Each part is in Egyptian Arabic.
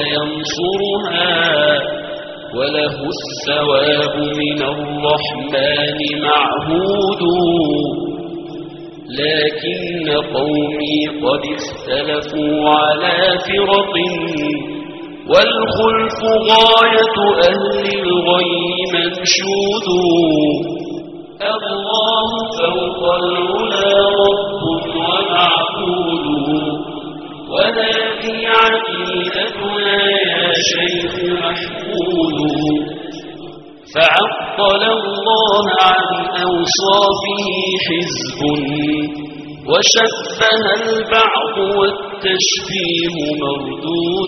ينصرها وله الثواب من الرحمن معهود لكن قومي قد اختلفوا على فرق والخلف غاية أهل الغي منشود الله فوق العلا رب ومعبود وهذه عقيدتنا يا شيخ محمود فعطل الله عن أوصافه حزب وشبه البعض والتشبيه مردود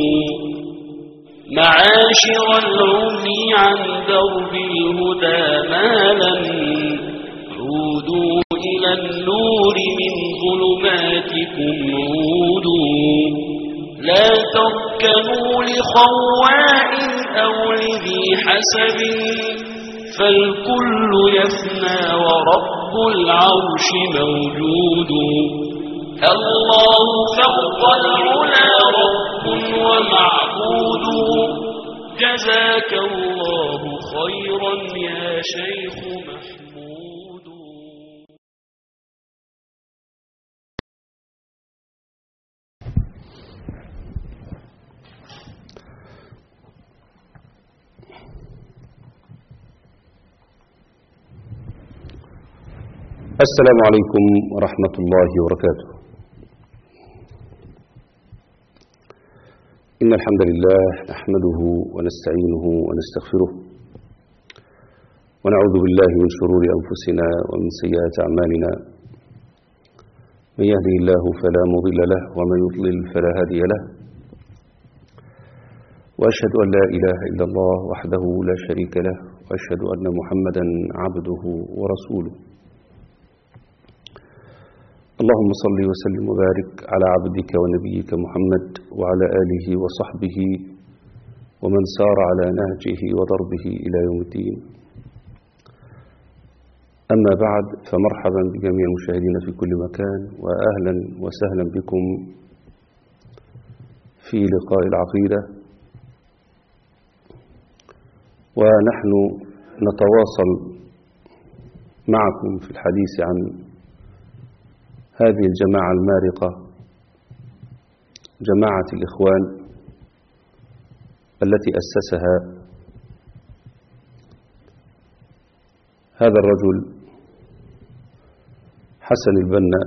معاشر العمي عن درب الهدى مالا عودوا إلى النور من ظلماتكم عودوا لا تركنوا لخواء أو لذي حسب فالكل يفنى ورب العرش موجود الله فوق العلا رب ومعبود جزاك الله خيرا يا شيخ محمود السلام عليكم ورحمة الله وبركاته إن الحمد لله نحمده ونستعينه ونستغفره ونعوذ بالله من شرور أنفسنا ومن سيئات أعمالنا من يهده الله فلا مضل له ومن يضلل فلا هادي له وأشهد أن لا إله إلا الله وحده لا شريك له وأشهد أن محمدا عبده ورسوله اللهم صل وسلم وبارك على عبدك ونبيك محمد وعلى آله وصحبه ومن سار على نهجه وضربه إلى يوم الدين أما بعد فمرحبا بجميع المشاهدين في كل مكان وأهلا وسهلا بكم في لقاء العقيدة ونحن نتواصل معكم في الحديث عن هذه الجماعة المارقة جماعة الإخوان التي أسسها هذا الرجل حسن البنا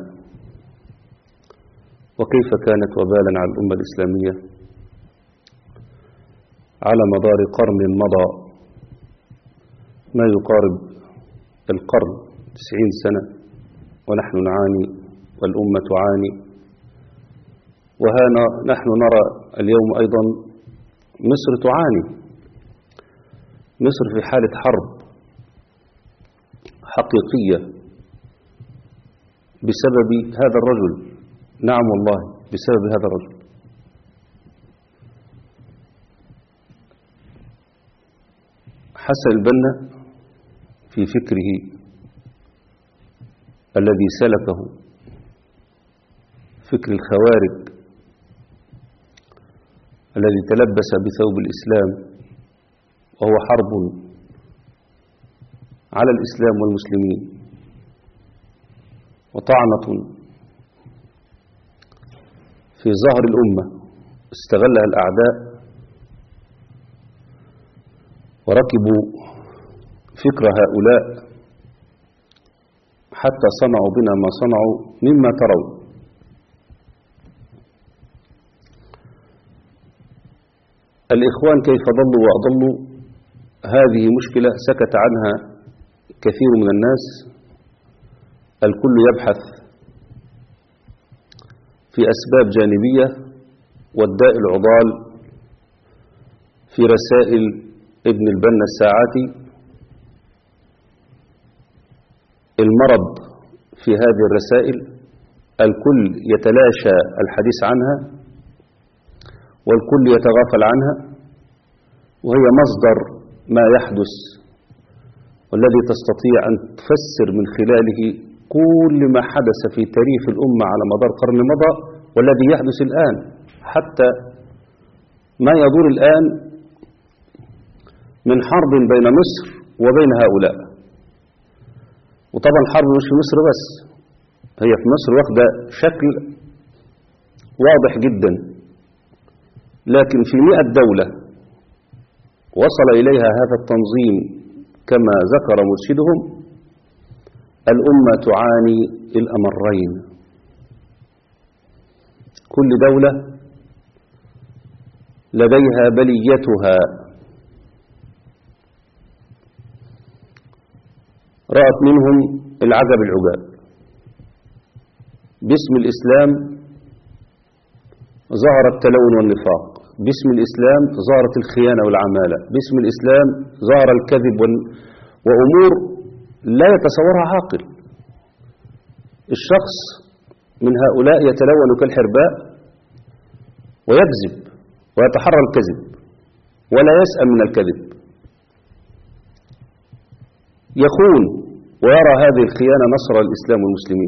وكيف كانت وبالا على الأمة الإسلامية على مدار قرن مضى ما يقارب القرن تسعين سنة ونحن نعاني والأمة تعاني وهنا نحن نرى اليوم أيضا مصر تعاني مصر في حالة حرب حقيقية بسبب هذا الرجل نعم والله بسبب هذا الرجل حسن البنا في فكره الذي سلكه فكر الخوارج الذي تلبس بثوب الإسلام وهو حرب على الإسلام والمسلمين وطعنة في ظهر الأمة استغلها الأعداء وركبوا فكر هؤلاء حتى صنعوا بنا ما صنعوا مما ترون الإخوان كيف ضلوا وأضلوا هذه مشكلة سكت عنها كثير من الناس الكل يبحث في أسباب جانبية والداء العضال في رسائل ابن البنا الساعاتي المرض في هذه الرسائل الكل يتلاشى الحديث عنها والكل يتغافل عنها وهي مصدر ما يحدث والذي تستطيع أن تفسر من خلاله كل ما حدث في تاريخ الأمة على مدار قرن مضى والذي يحدث الآن حتى ما يدور الآن من حرب بين مصر وبين هؤلاء وطبعا الحرب مش في مصر بس هي في مصر واخدة شكل واضح جدا لكن في مئة دولة وصل إليها هذا التنظيم كما ذكر مرشدهم الأمة تعاني الأمرين كل دولة لديها بليتها رأت منهم العجب العجاب باسم الإسلام ظهر التلون والنفاق باسم الإسلام ظهرت الخيانة والعمالة باسم الإسلام ظهر الكذب وال... وأمور لا يتصورها عاقل الشخص من هؤلاء يتلون كالحرباء ويكذب ويتحرى الكذب ولا يسأل من الكذب يخون ويرى هذه الخيانة نصر الإسلام والمسلمين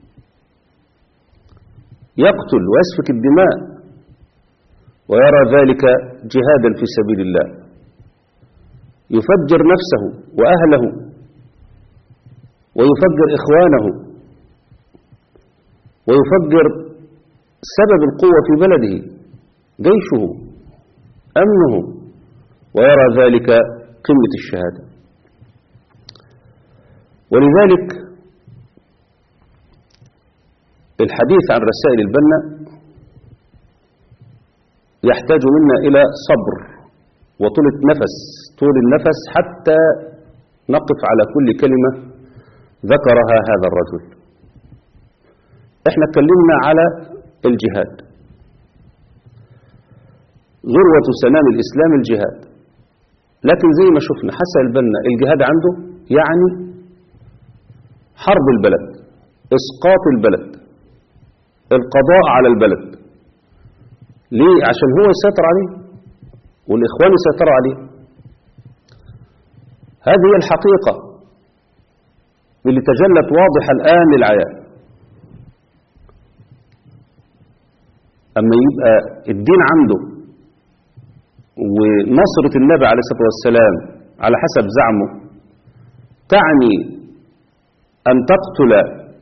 يقتل ويسفك الدماء ويرى ذلك جهادا في سبيل الله يفجر نفسه وأهله ويفجر إخوانه ويفجر سبب القوة في بلده جيشه أمنه ويرى ذلك قمة الشهادة ولذلك الحديث عن رسائل البنا يحتاج منا إلى صبر وطولة نفس طول النفس حتى نقف على كل كلمة ذكرها هذا الرجل احنا اتكلمنا على الجهاد ذروة سنام الإسلام الجهاد لكن زي ما شفنا حسن البنا الجهاد عنده يعني حرب البلد إسقاط البلد القضاء على البلد ليه عشان هو يسيطر عليه والإخوان يسيطروا عليه هذه هي الحقيقة اللي تجلت واضحة الآن للعيان أما يبقى الدين عنده ونصرة النبي عليه الصلاة والسلام على حسب زعمه تعني أن تقتل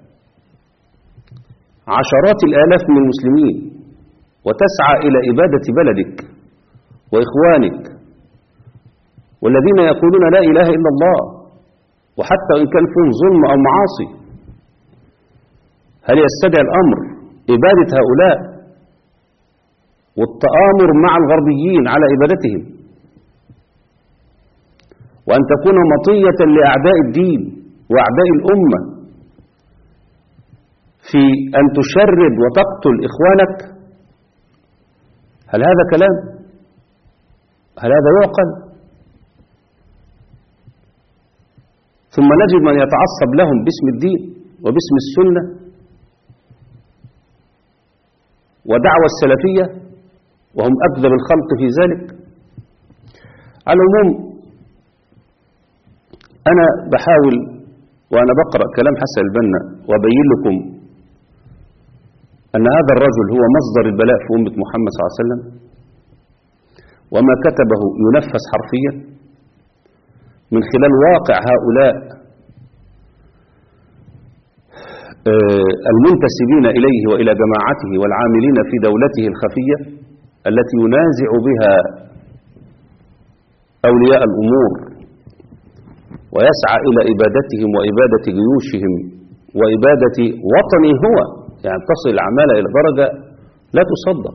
عشرات الآلاف من المسلمين وتسعى إلى إبادة بلدك وإخوانك والذين يقولون لا إله إلا الله وحتى إن كان فيهم ظلم أو معاصي هل يستدعي الأمر إبادة هؤلاء والتآمر مع الغربيين على إبادتهم وأن تكون مطية لأعداء الدين وأعداء الأمة في أن تشرد وتقتل إخوانك هل هذا كلام هل هذا يعقل ثم نجد من يتعصب لهم باسم الدين وباسم السنة ودعوة السلفية وهم أكذب الخلق في ذلك على العموم أنا بحاول وأنا بقرأ كلام حسن البنا وأبين لكم أن هذا الرجل هو مصدر البلاء في أمة محمد صلى الله عليه وسلم وما كتبه ينفذ حرفيا من خلال واقع هؤلاء المنتسبين إليه وإلى جماعته والعاملين في دولته الخفية التي ينازع بها أولياء الأمور ويسعى إلى إبادتهم وإبادة جيوشهم وإبادة وطنه هو يعني تصل العمالة إلى درجة لا تصدق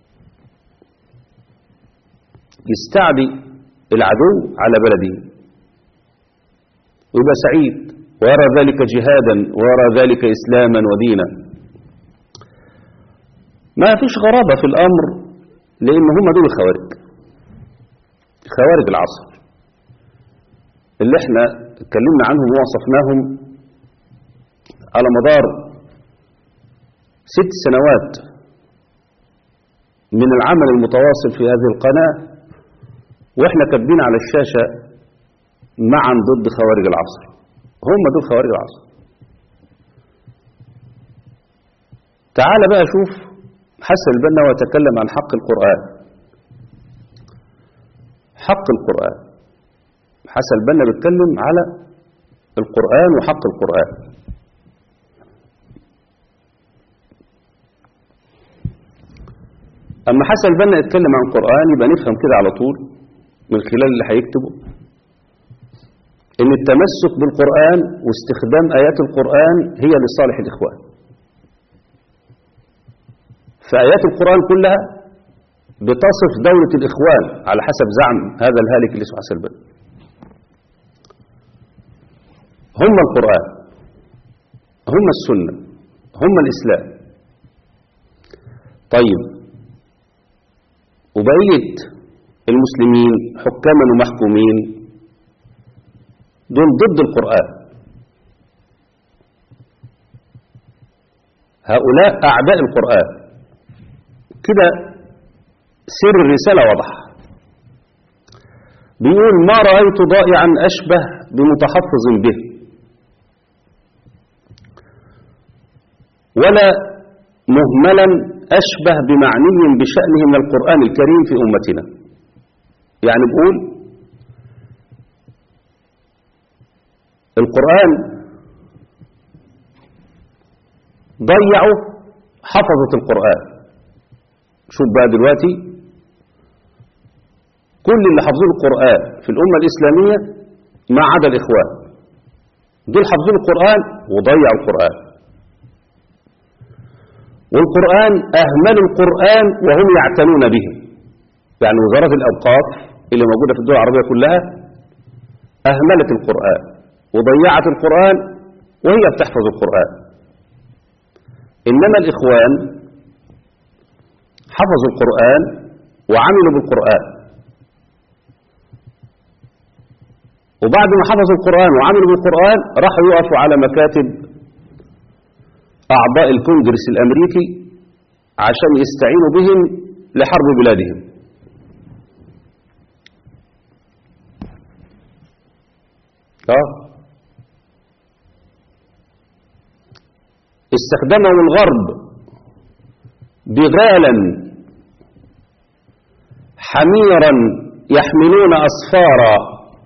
يستعدي العدو على بلده ويبقى سعيد ويرى ذلك جهادا ويرى ذلك إسلاما ودينا ما فيش غرابة في الأمر لأن هم دول الخوارج خوارج العصر اللي احنا اتكلمنا عنهم ووصفناهم على مدار ست سنوات من العمل المتواصل في هذه القناة واحنا كاتبين على الشاشة معا ضد خوارج العصر هم دول خوارج العصر تعال بقى شوف حسن البنا ويتكلم عن حق القرآن حق القرآن حسن البنا بيتكلم على القرآن وحق القرآن أما حسن البنا يتكلم عن القرآن يبقى نفهم كده على طول من خلال اللي هيكتبه إن التمسك بالقرآن واستخدام آيات القرآن هي لصالح الإخوان فآيات القرآن كلها بتصف دولة الإخوان على حسب زعم هذا الهالك اللي اسمه حسن البنا هم القرآن هم السنة هم الإسلام طيب وبقية المسلمين حكاما ومحكومين دول ضد القرآن هؤلاء أعداء القرآن كده سر الرسالة واضح بيقول ما رأيت ضائعا أشبه بمتحفظ به ولا مهملا أشبه بمعني بشأنه من القرآن الكريم في أمتنا يعني بقول القرآن ضيعوا حفظة القرآن شوف بقى دلوقتي كل اللي حافظين القرآن في الأمة الإسلامية ما عدا الإخوان دول حافظين القرآن وضيعوا القرآن والقرآن أهملوا القرآن وهم يعتنون به يعني وزارة الأوقاف اللي موجودة في الدول العربية كلها أهملت القرآن وضيعت القرآن وهي بتحفظ القرآن إنما الإخوان حفظوا القرآن وعملوا بالقرآن وبعد ما حفظوا القرآن وعملوا بالقرآن راحوا يقفوا على مكاتب أعضاء الكونجرس الأمريكي عشان يستعينوا بهم لحرب بلادهم آه. استخدمه الغرب بغالا حميرا يحملون أصفارا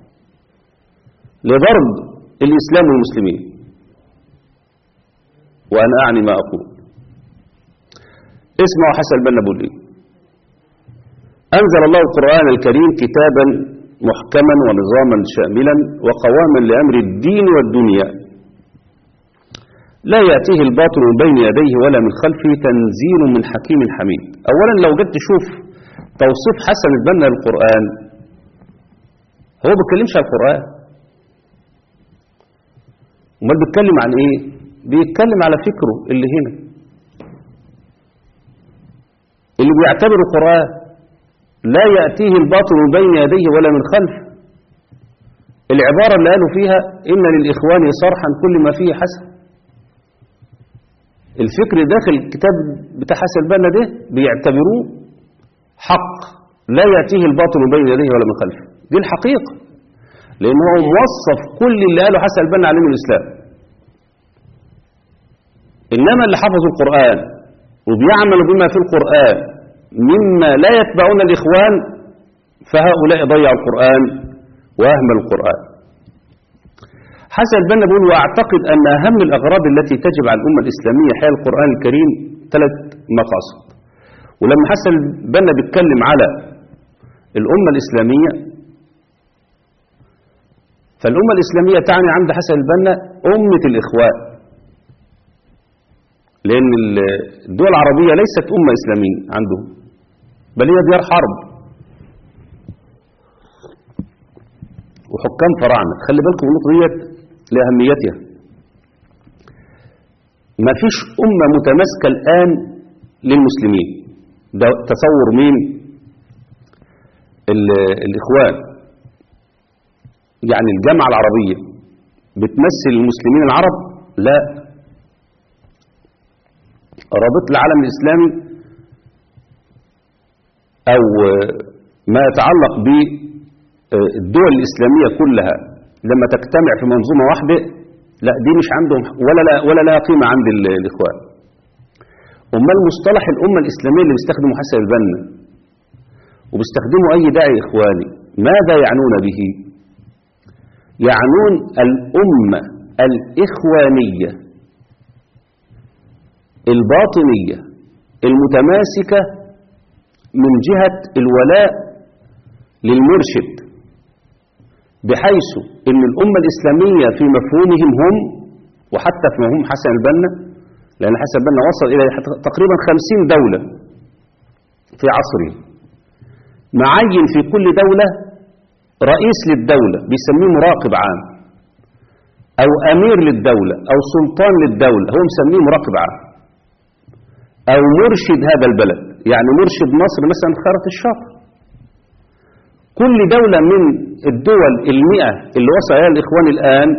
لضرب الإسلام والمسلمين وأنا أعني ما أقول اسمعوا حسن البنا بقول إيه أنزل الله القرآن الكريم كتابا محكما ونظاما شاملا وقواما لأمر الدين والدنيا لا يأتيه الباطل من بين يديه ولا من خلفه تنزيل من حكيم حميد أولا لو جيت تشوف توصيف حسن البنا للقرآن هو بيتكلمش عن القرآن امال بيتكلم عن ايه بيتكلم على فكره اللي هنا اللي بيعتبر القرآن لا يأتيه الباطل من بين يديه ولا من خلفه العبارة اللي قالوا فيها إن للإخوان صرحا كل ما فيه حسن الفكر داخل الكتاب بتاع حسن البنا ده بيعتبروه حق لا يأتيه الباطل من بين يديه ولا من خلفه دي الحقيقة لأن هو موصف كل اللي قاله حسن البنا عليه من الإسلام إنما اللي حفظوا القرآن وبيعملوا بما في القرآن مما لا يتبعون الإخوان فهؤلاء ضيعوا القرآن وأهملوا القرآن حسن البنا بيقول وأعتقد أن أهم الأغراض التي تجب على الأمة الإسلامية حيال القرآن الكريم ثلاث مقاصد ولما حسن البنا بيتكلم على الأمة الإسلامية فالأمة الإسلامية تعني عند حسن البنا أمة الإخوان لأن الدول العربية ليست أمة إسلامية عندهم بل هي ديار حرب وحكام فراعنة خلي بالكم النقطة ديت لأهميتها ما فيش أمة متماسكة الآن للمسلمين ده تصور مين الإخوان يعني الجامعة العربية بتمثل المسلمين العرب لا رابطة العالم الإسلامي أو ما يتعلق بالدول الإسلامية كلها لما تجتمع في منظومة واحدة لا دي مش عندهم ولا لا ولا لها قيمة عند الإخوان أما المصطلح الأمة الإسلامية اللي بيستخدمه حسن البنا وبيستخدمه أي داعي إخواني ماذا يعنون به يعنون الأمة الإخوانية الباطنية المتماسكة من جهة الولاء للمرشد بحيث ان الأمة الإسلامية في مفهومهم هم وحتى في مفهوم حسن البنا لأن حسن البنا وصل إلى تقريبا خمسين دولة في عصره معين في كل دولة رئيس للدولة بيسميه مراقب عام أو أمير للدولة أو سلطان للدولة هو مسميه مراقب عام أو مرشد هذا البلد يعني مرشد مصر مثلا في خارة الشرق كل دولة من الدول المئة اللي وصل إليها الإخوان الآن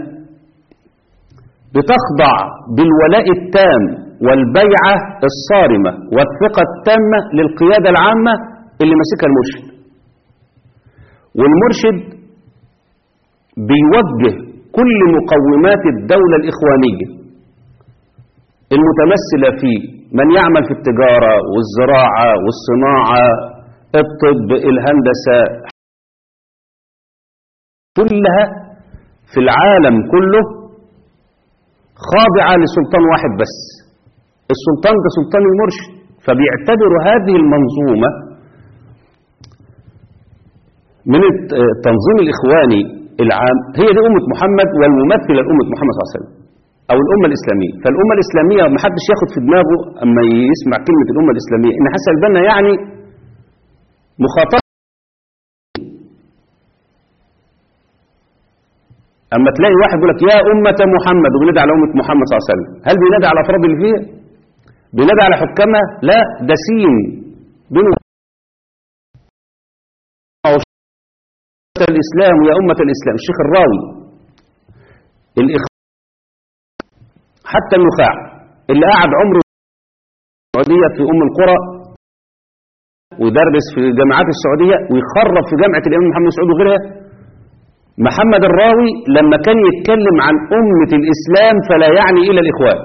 بتخضع بالولاء التام والبيعة الصارمة والثقة التامة للقيادة العامة اللي ماسكها المرشد والمرشد بيوجه كل مقومات الدولة الإخوانية المتمثلة في من يعمل في التجارة والزراعة والصناعة الطب الهندسة كلها في العالم كله خاضعة لسلطان واحد بس السلطان ده سلطان المرشد فبيعتبروا هذه المنظومة من التنظيم الإخواني العام هي دي أمة محمد والممثلة لأمة محمد صلى الله عليه وسلم أو الأمة الإسلامية فالأمة الإسلامية ما حدش ياخد في دماغه أما يسمع كلمة الأمة الإسلامية إن حسن البنا يعني مخاطبة أما تلاقي واحد يقول لك يا أمة محمد وبينادي على أمة محمد صلى الله عليه وسلم هل بينادي على أفراد اللي فيها بينادي على حكامها لا ده سين بينه الإسلام يا أمة الإسلام الشيخ الراوي الإخ... حتى النخاع اللي قاعد عمره السعودية في أم القرى ويدرس في جامعات السعودية ويخرب في جامعة الإمام محمد سعود وغيرها محمد الراوي لما كان يتكلم عن أمة الإسلام فلا يعني إلى الإخوان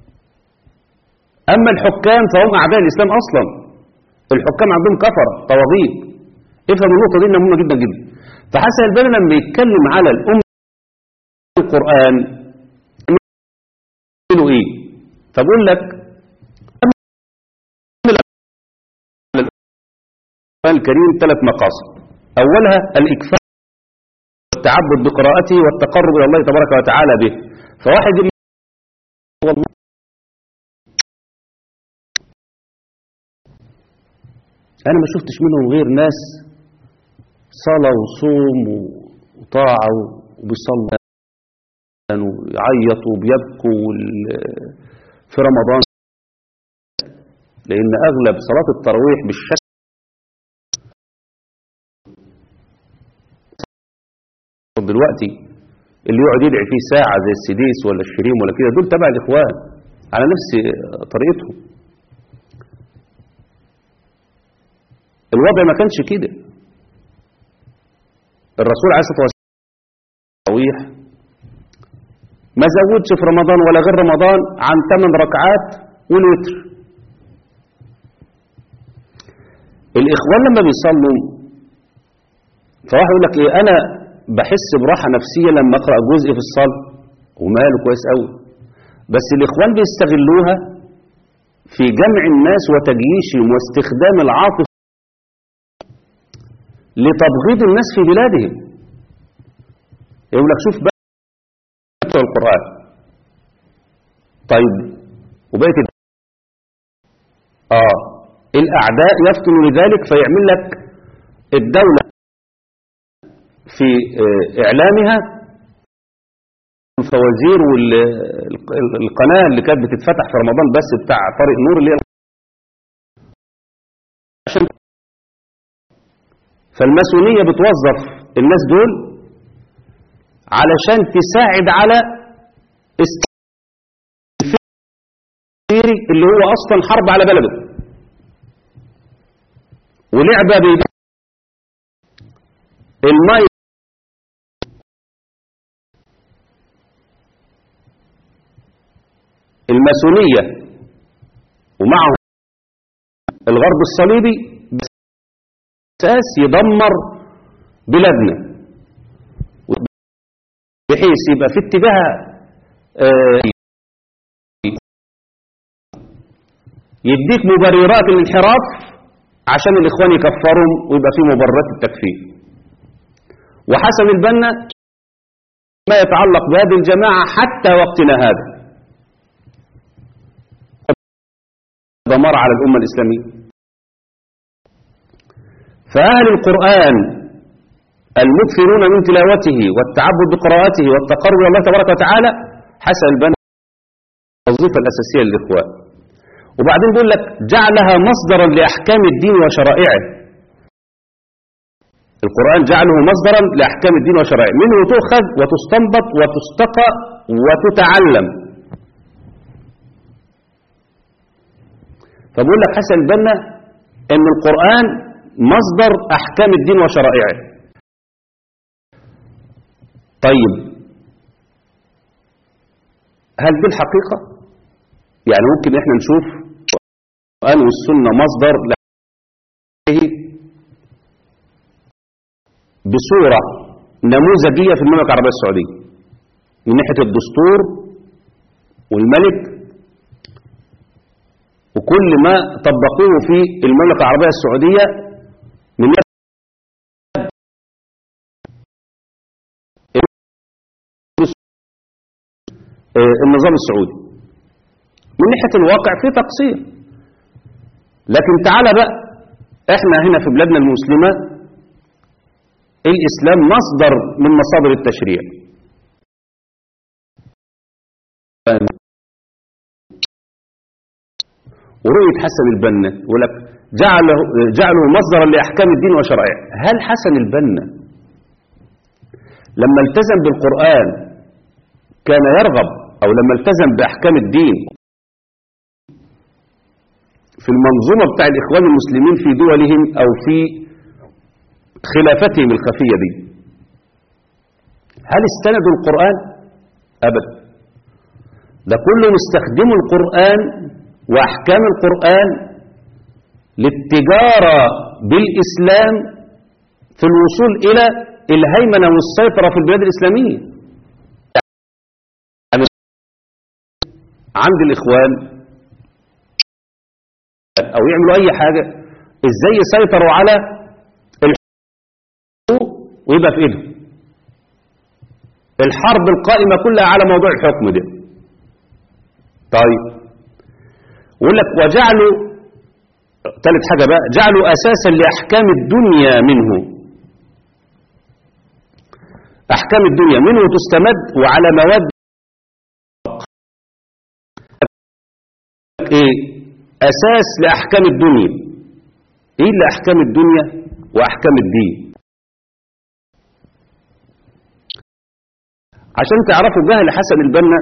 أما الحكام فهم أعداء الإسلام أصلا الحكام عندهم كفرة طواغيت افهم النقطة دي مهمة جدا جدا فحسن البنا لما يتكلم على الأمة القرآن يقولوا إيه فبقول لك القرآن الكريم ثلاث مقاصد أولها الإكفاء والتعبد بقراءته والتقرب إلى الله تبارك وتعالى به فواحد والله أنا ما شفتش منهم غير ناس صلاة وصوم وطاعة وبيصلوا ويعيطوا وبيبكوا في رمضان لأن أغلب صلاة التراويح بالشكل دلوقتي اللي يقعد يدعي فيه ساعة زي السديس ولا الشريم ولا كده دول تبع الإخوان على نفس طريقتهم الوضع ما كانش كده الرسول عليه الصلاة والسلام ما زودش في رمضان ولا غير رمضان عن 8 ركعات والوتر الإخوان لما بيصلوا فواحد يقول لك إيه أنا بحس براحة نفسية لما أقرأ جزء في الصلاة وماله كويس قوي بس الإخوان بيستغلوها في جمع الناس وتجييشهم واستخدام العاطفة لتبغيض الناس في بلادهم يقول لك شوف بقى القرآن طيب وبقيت آه الأعداء يفطنوا لذلك فيعمل لك الدولة في إعلامها الفوازير والقناة اللي كانت بتتفتح في رمضان بس بتاع طارق نور اللي هي عشان فالماسونية بتوظف الناس دول علشان تساعد على الفكري اللي هو أصلا حرب على بلده ولعبة بيبقى الماء الماسونية ومعه الغرب الصليبي أساس يدمر بلادنا بحيث يبقى في اتجاه آه، يديك مبررات الانحراف عشان الإخوان يكفرهم ويبقى في مبررات التكفير وحسن البنا ما يتعلق بهذه الجماعة حتى وقتنا هذا دمار على الأمة الإسلامية فأهل القرآن المكثرون من تلاوته والتعبد بقراءته والتقرب إلى الله تبارك وتعالى حسن البنا الوظيفة الأساسية للإخوان وبعدين بيقول لك جعلها مصدرا لأحكام الدين وشرائعه القرآن جعله مصدرا لأحكام الدين وشرائعه منه تؤخذ وتستنبط وتستقى وتتعلم فبقول لك حسن البنا ان القرآن مصدر أحكام الدين وشرائعه طيب هل دي الحقيقة يعني ممكن احنا نشوف القرآن والسنة مصدر له بصورة نموذجية في المملكة العربية السعودية من ناحية الدستور والملك وكل ما طبقوه في المملكة العربية السعودية من ناحية النظام السعودي من ناحية الواقع في تقصير لكن تعالى بقى احنا هنا في بلادنا المسلمة الإسلام مصدر من مصادر التشريع ورؤية حسن البنا يقول لك جعله, جعله مصدرا لأحكام الدين وشرائعه هل حسن البنا لما التزم بالقرآن كان يرغب أو لما التزم بأحكام الدين في المنظومة بتاع الإخوان المسلمين في دولهم أو في خلافتهم الخفية دي هل استندوا القرآن أبدا ده كلهم استخدموا القرآن وأحكام القرآن للتجارة بالإسلام في الوصول إلى الهيمنة والسيطرة في البلاد الإسلامية يعني عند الإخوان أو يعملوا أي حاجة إزاي يسيطروا على ويبقى في ايدهم الحرب القائمة كلها على موضوع الحكم ده طيب ويقول لك وجعلوا ثالث حاجة بقى جعلوا أساسا لأحكام الدنيا منه أحكام الدنيا منه تستمد وعلى مواد إيه أساس لأحكام الدنيا إيه لأحكام الدنيا وأحكام الدين عشان تعرفوا جهل حسن البنا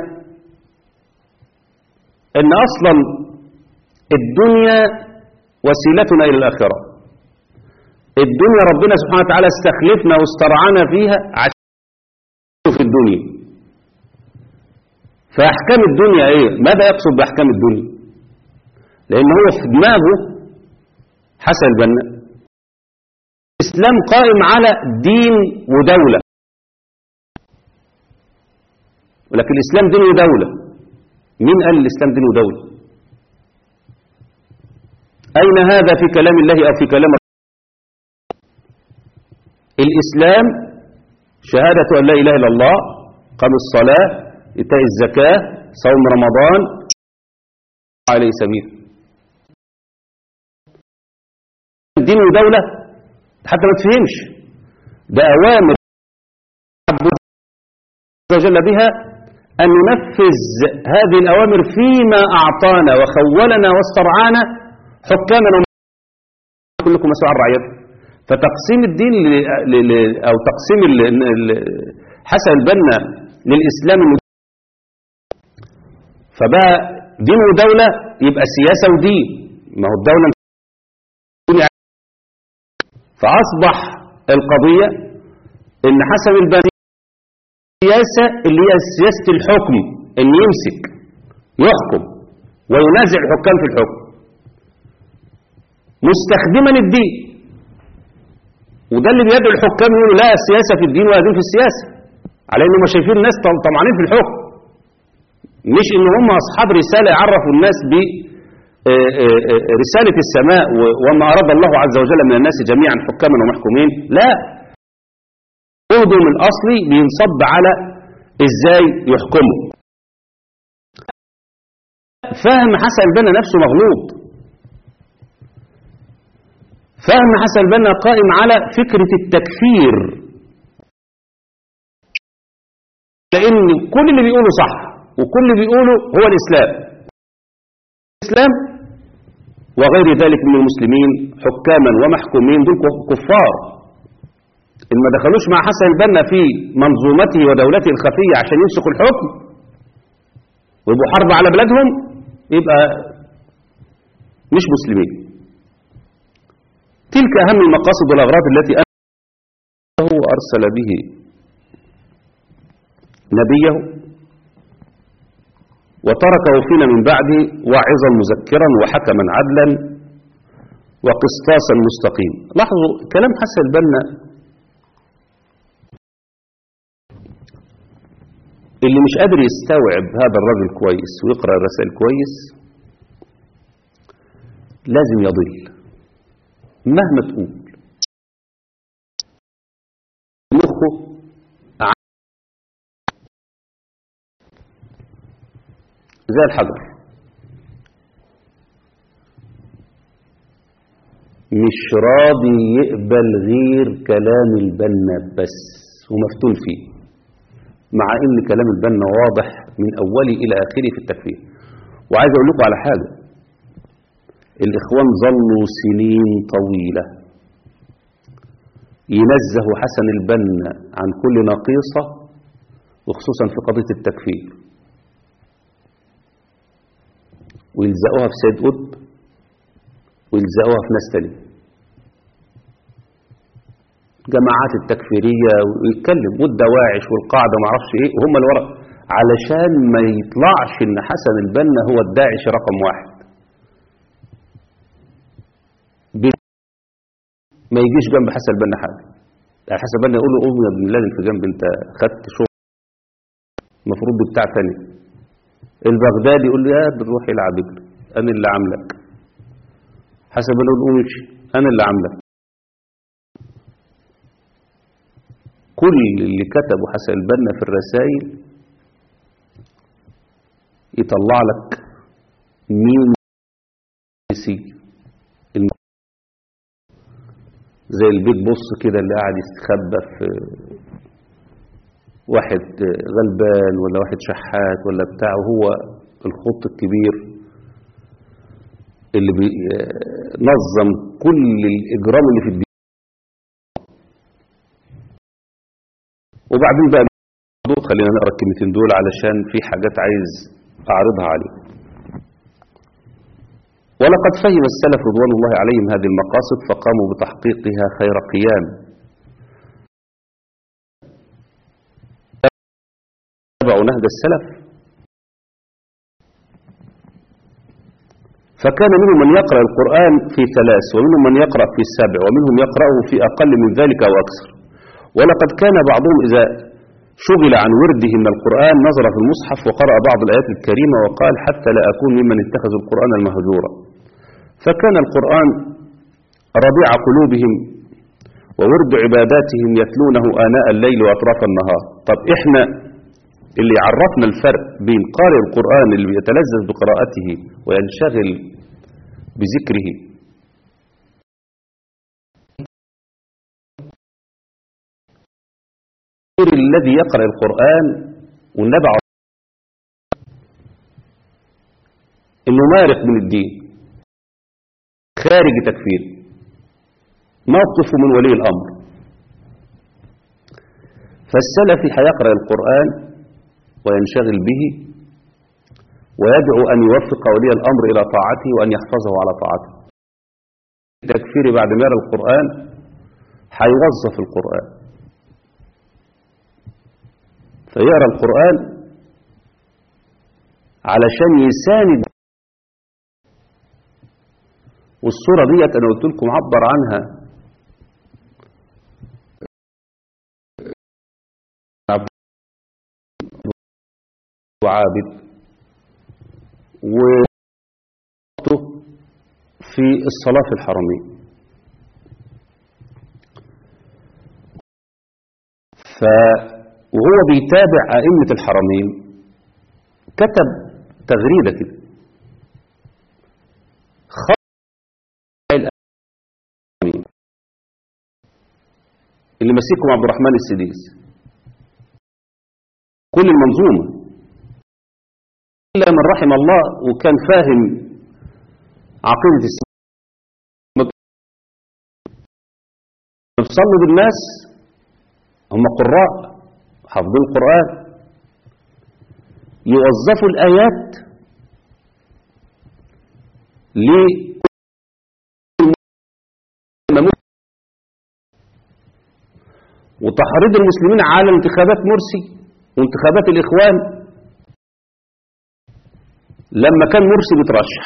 ان اصلا الدنيا وسيلتنا الى الاخره الدنيا ربنا سبحانه وتعالى استخلفنا واسترعانا فيها عشان في الدنيا فاحكام الدنيا ايه ماذا يقصد باحكام الدنيا لان هو في دماغه حسن البنا الاسلام قائم على دين ودوله ولكن الإسلام دين ودولة مين قال الإسلام دين ودولة أين هذا في كلام الله أو في كلام الإسلام شهادة أن لا إله إلا الله قام الصلاة إيتاء الزكاة صوم رمضان عليه سبيل دين ودولة حتى ما تفهمش ده أوامر عز وجل بها أن ننفذ هذه الأوامر فيما أعطانا وخولنا واسترعانا حكاما كلكم مسؤول عن رعيته فتقسيم الدين ل... ل... ل... أو تقسيم ال... ال... حسن البنا للإسلام الم... فبقى دين ودولة يبقى سياسة ودين ما هو الدولة فأصبح القضية إن حسن البنا السياسة اللي هي سياسة الحكم ان يمسك يحكم وينازع الحكام في الحكم مستخدما الدين وده اللي بيدعو الحكام يقولوا لا السياسة في الدين ولا الدين في السياسة على انهم شايفين الناس طم- طمعانين في الحكم مش ان هم اصحاب رسالة يعرفوا الناس ب آه، آه، آه، رسالة السماء و- وما أراد الله عز وجل من الناس جميعا حكاما ومحكومين لا جهدهم الأصلي بينصب على إزاي يحكموا فهم حسن البنا نفسه مغلوط فهم حسن البنا قائم على فكرة التكفير لأن كل اللي بيقوله صح وكل اللي بيقوله هو الإسلام الإسلام وغير ذلك من المسلمين حكاما ومحكومين دول كفار إن ما دخلوش مع حسن البنا في منظومته ودولته الخفية عشان يمسكوا الحكم ويبقوا حرب على بلادهم يبقى مش مسلمين تلك أهم المقاصد والأغراض التي أنه أرسل به نبيه وتركه فينا من بعده واعظا مذكرا وحكما عدلا وقسطاسا مستقيم لاحظوا كلام حسن البنا اللي مش قادر يستوعب هذا الرجل كويس ويقرأ الرسائل كويس لازم يضل مهما تقول مخه ع- زي الحجر مش راضي يقبل غير كلام البنا بس ومفتون فيه مع ان كلام البنا واضح من اوله الى اخره في التكفير وعايز اقول لكم على حاجه الاخوان ظلوا سنين طويله ينزهوا حسن البنا عن كل نقيصه وخصوصا في قضيه التكفير ويلزقوها في سيد قطب ويلزقوها في ناس تانية جماعات التكفيرية ويتكلم والدواعش والقاعدة ما اعرفش ايه وهم اللي ورا علشان ما يطلعش ان حسن البنا هو الداعش رقم واحد ب- ما يجيش جنب حسن البنا حاجة يعني حسن البنا يقول له قوم يا ابن الله في جنب انت خدت شغل المفروض دي بتاع تاني البغدادي يقول له يا بنروح يلعب اجري انا اللي عاملك حسب ما نقول قوم امشي انا اللي عاملك كل اللي كتبه حسن البنا في الرسائل يطلع لك مين سي الم- زي البيت بص كده اللي قاعد يستخبى في واحد غلبان ولا واحد شحات ولا بتاع وهو الخط الكبير اللي بينظم كل الإجرام اللي في الدين وبعدين بقى خلينا نقرا الكلمتين دول علشان في حاجات عايز أعرضها عليه ولقد فهم السلف رضوان الله عليهم هذه المقاصد فقاموا بتحقيقها خير قيام تبعوا نهج السلف فكان منهم من يقرأ القرآن في ثلاث ومنهم من يقرأ في سبع ومنهم يقرأه في أقل من ذلك أو أكثر ولقد كان بعضهم إذا شغل عن ورده من القرآن نظر في المصحف وقرأ بعض الآيات الكريمة وقال حتى لا أكون ممن اتخذ القرآن المهجورا فكان القرآن ربيع قلوبهم وورد عباداتهم يتلونه آناء الليل وأطراف النهار طب إحنا اللي عرفنا الفرق بين قارئ القرآن اللي بيتلذذ بقراءته وينشغل بذكره الذي يقرأ القرآن والنبع انه مارق من الدين خارج تكفير موقفه من ولي الأمر فالسلفي هيقرأ القرآن وينشغل به ويدعو أن يوفق ولي الأمر إلى طاعته وأن يحفظه على طاعته التكفير بعد ما يرى القرآن هيوظف القرآن فيقرأ القرآن علشان يساند والصورة ديت أنا قلت لكم عبر عنها وعابد ووقته في الصلاة في الحرمين ف وهو بيتابع أئمة الحرمين كتب تغريدة كده خط الأئمة اللي مسكهم عبد الرحمن السديس كل المنظومة إلا من رحم الله وكان فاهم عقيدة السلام بتصلي بالناس هم قراء حافظين القرآن يوظفوا الآيات ل وتحريض المسلمين على انتخابات مرسي وانتخابات الإخوان لما كان مرسي بيترشح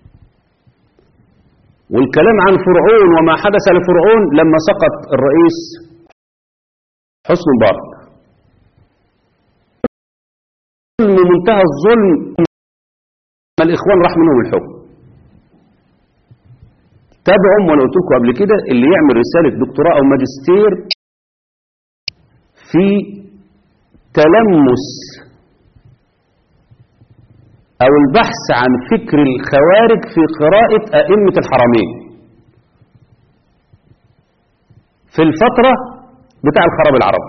والكلام عن فرعون وما حدث لفرعون لما سقط الرئيس حسن مبارك من منتهى الظلم ما الإخوان راح منهم الحكم تابعهم وانا قلت لكم قبل كده اللي يعمل رسالة دكتوراه أو ماجستير في تلمس أو البحث عن فكر الخوارج في قراءة أئمة الحرمين في الفترة بتاع الخراب العربي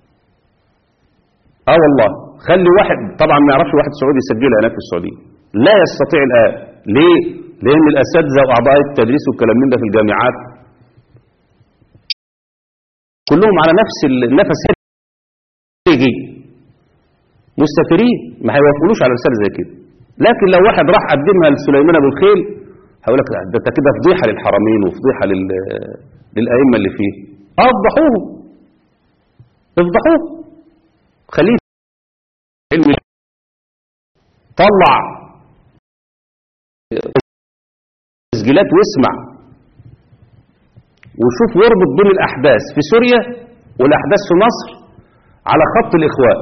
اه والله خلي واحد طبعا ما يعرفش واحد سعودي يسجلها هناك في السعودية لا يستطيع الآن ليه؟ لأن الأساتذة وأعضاء التدريس والكلام من ده في الجامعات كلهم على نفس النفس يجي مستترين ما هيوافقولوش على رسالة زي كده لكن لو واحد راح قدمها لسليمان ابو الخيل هيقول لك ده انت كده فضيحه للحرمين وفضيحه لل... للائمه اللي فيه اه افضحوهم افضحوه خليه علم طلع تسجيلات واسمع وشوف واربط بين الاحداث في سوريا والاحداث في مصر على خط الاخوان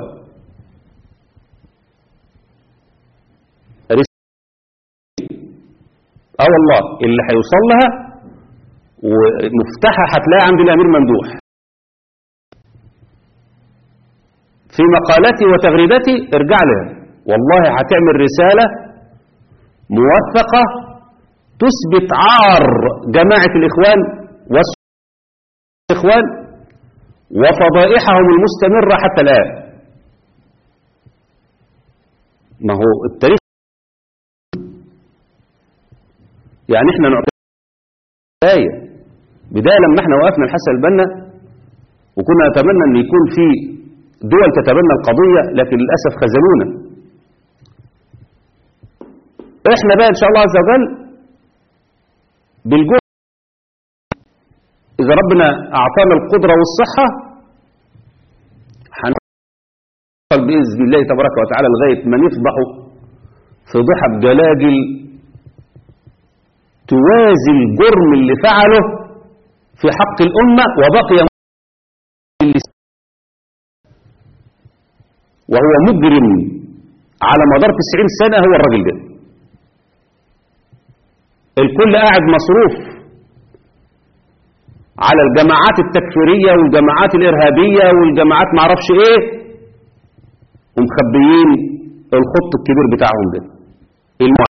اه والله اللي هيوصل لها ومفتاحها هتلاقيها عند الامير ممدوح في مقالاتي وتغريداتي ارجع لها والله هتعمل رسالة موثقة تثبت عار جماعة الإخوان والإخوان وفضائحهم المستمرة حتى الآن ما هو التاريخ يعني احنا نعطي بداية بداية لما احنا وقفنا الحسن البنا وكنا نتمنى ان يكون في دول تتبنى القضية لكن للأسف خذلونا احنا بقى ان شاء الله عز وجل بالجهد اذا ربنا اعطانا القدرة والصحة هنوصل بإذن الله تبارك وتعالى لغاية ما نفضحه فضحة بجلاجل توازي الجرم اللي فعله في حق الأمة وبقي وهو مجرم على مدار 90 سنة هو الراجل ده الكل قاعد مصروف على الجماعات التكفيرية والجماعات الإرهابية والجماعات معرفش ايه ومخبيين الخط الكبير بتاعهم ده المع...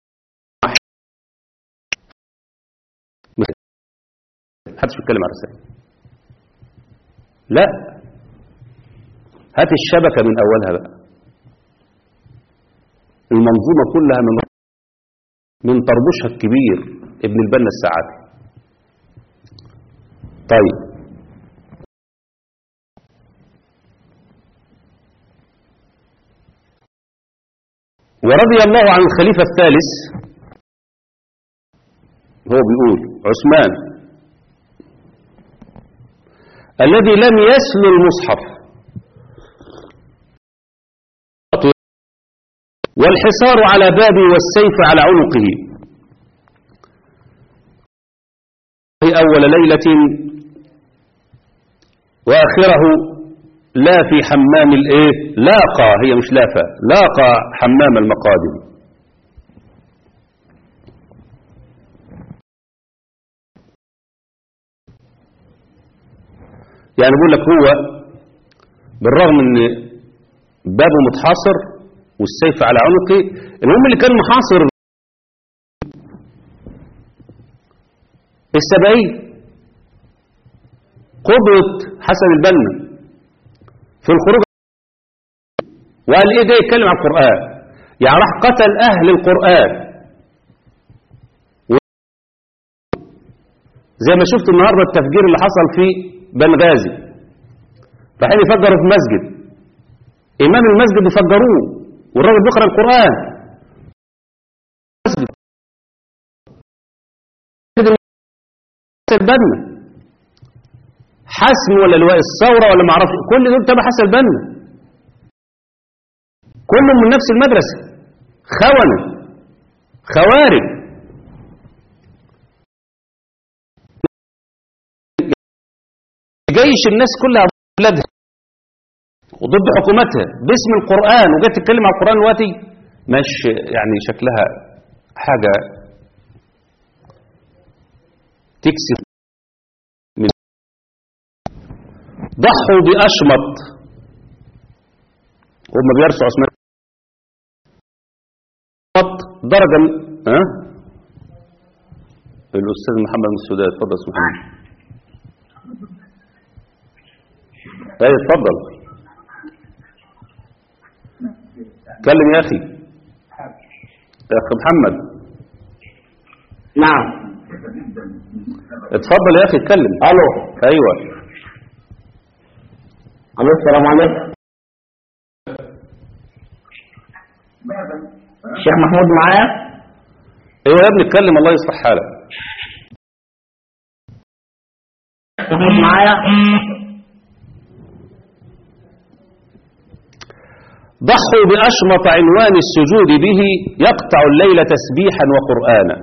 محدش بيتكلم على الرسائل لا هات الشبكة من أولها بقى المنظومة كلها من من طربوشها الكبير ابن البنا السعادي طيب ورضي الله عن الخليفة الثالث هو بيقول عثمان الذي لم يسل المصحف والحصار على بابي والسيف على عنقه أول ليلة وآخره لا في حمام الايه لاقى هي مش لافة لاقى حمام المقادم يعني بقول لك هو بالرغم ان بابه متحاصر والسيف على عنقه المهم اللي كان محاصر السبعين قدرة حسن البنا في الخروج وقال ايه ده يتكلم عن القرآن يعني راح قتل اهل القرآن و- زي ما شفت النهاردة التفجير اللي حصل في بنغازي رايحين يفجروا في مسجد امام المسجد يفجروه والراجل بيقرا القرآن مسجد البنا حسم ولا لواء الثورة ولا معرفش كل دول تبع حسن البنا كلهم من نفس المدرسة خونة خوارج جيش الناس كلها بلادها وضد حكومتها باسم القرآن وجت تتكلم على القرآن دلوقتي مش يعني شكلها حاجة تكسف من ضحوا بأشمط هم بيرسوا عثمان أشمط درجة ها الأستاذ محمد من السودان اتفضل يا أستاذ محمد ايه اتفضل اتكلم يا أخي يا أخي محمد نعم اتفضل يا أخي اتكلم الو أيوة الو السلام عليكم الشيخ محمود معايا ايوه يا ابني اتكلم الله يصلح حالك محمود معايا ضحوا بأشمط عنوان السجود به يقطع الليل تسبيحا وقرآنا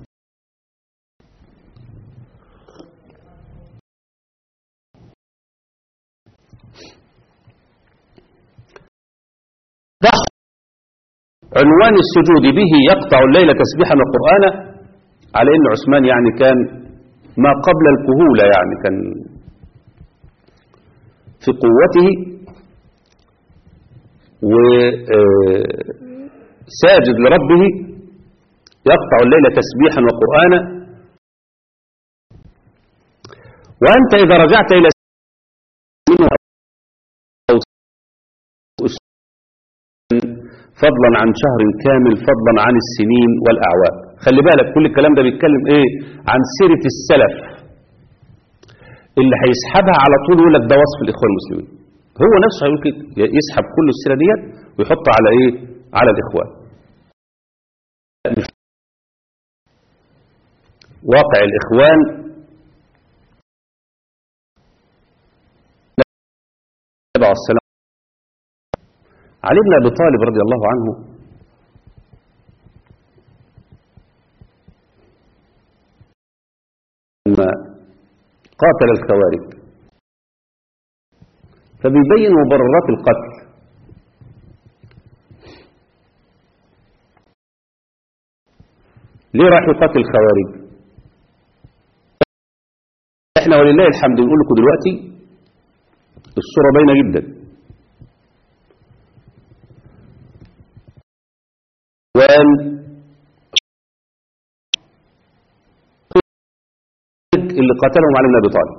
ضحوا عنوان السجود به يقطع الليل تسبيحا وقرآنا على ان عثمان يعني كان ما قبل الكهولة يعني كان في قوته وساجد لربه يقطع الليل تسبيحا وقرآنا وأنت إذا رجعت إلى منه أو فضلا عن شهر كامل فضلا عن السنين والأعوام خلي بالك كل الكلام ده بيتكلم إيه عن سيرة السلف اللي هيسحبها على طول يقول لك ده وصف الإخوان المسلمين هو نفسه هيقول كده يسحب كل السيرة ديت ويحط على ايه على الاخوان واقع الاخوان النبي عليه السلام علي بن ابي طالب رضي الله عنه لما قاتل الخوارج فبيبين مبررات القتل ليه راح يقاتل الخوارج احنا ولله الحمد نقول لكم دلوقتي الصورة باينة جدا وان اللي قتلهم علي بن ابي طالب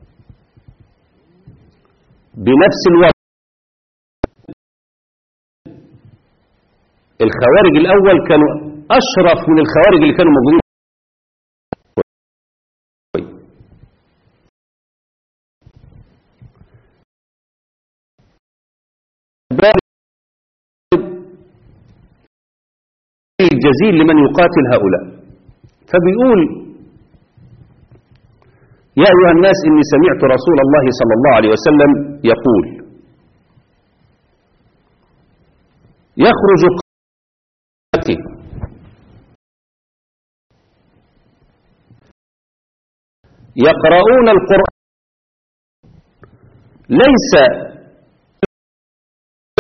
بنفس الوقت الخوارج الأول كانوا أشرف من الخوارج اللي كانوا موجودين الجزيل لمن يقاتل هؤلاء فبيقول يا أيها الناس إني سمعت رسول الله صلى الله عليه وسلم يقول يخرج قاتل يقرؤون القرآن ليس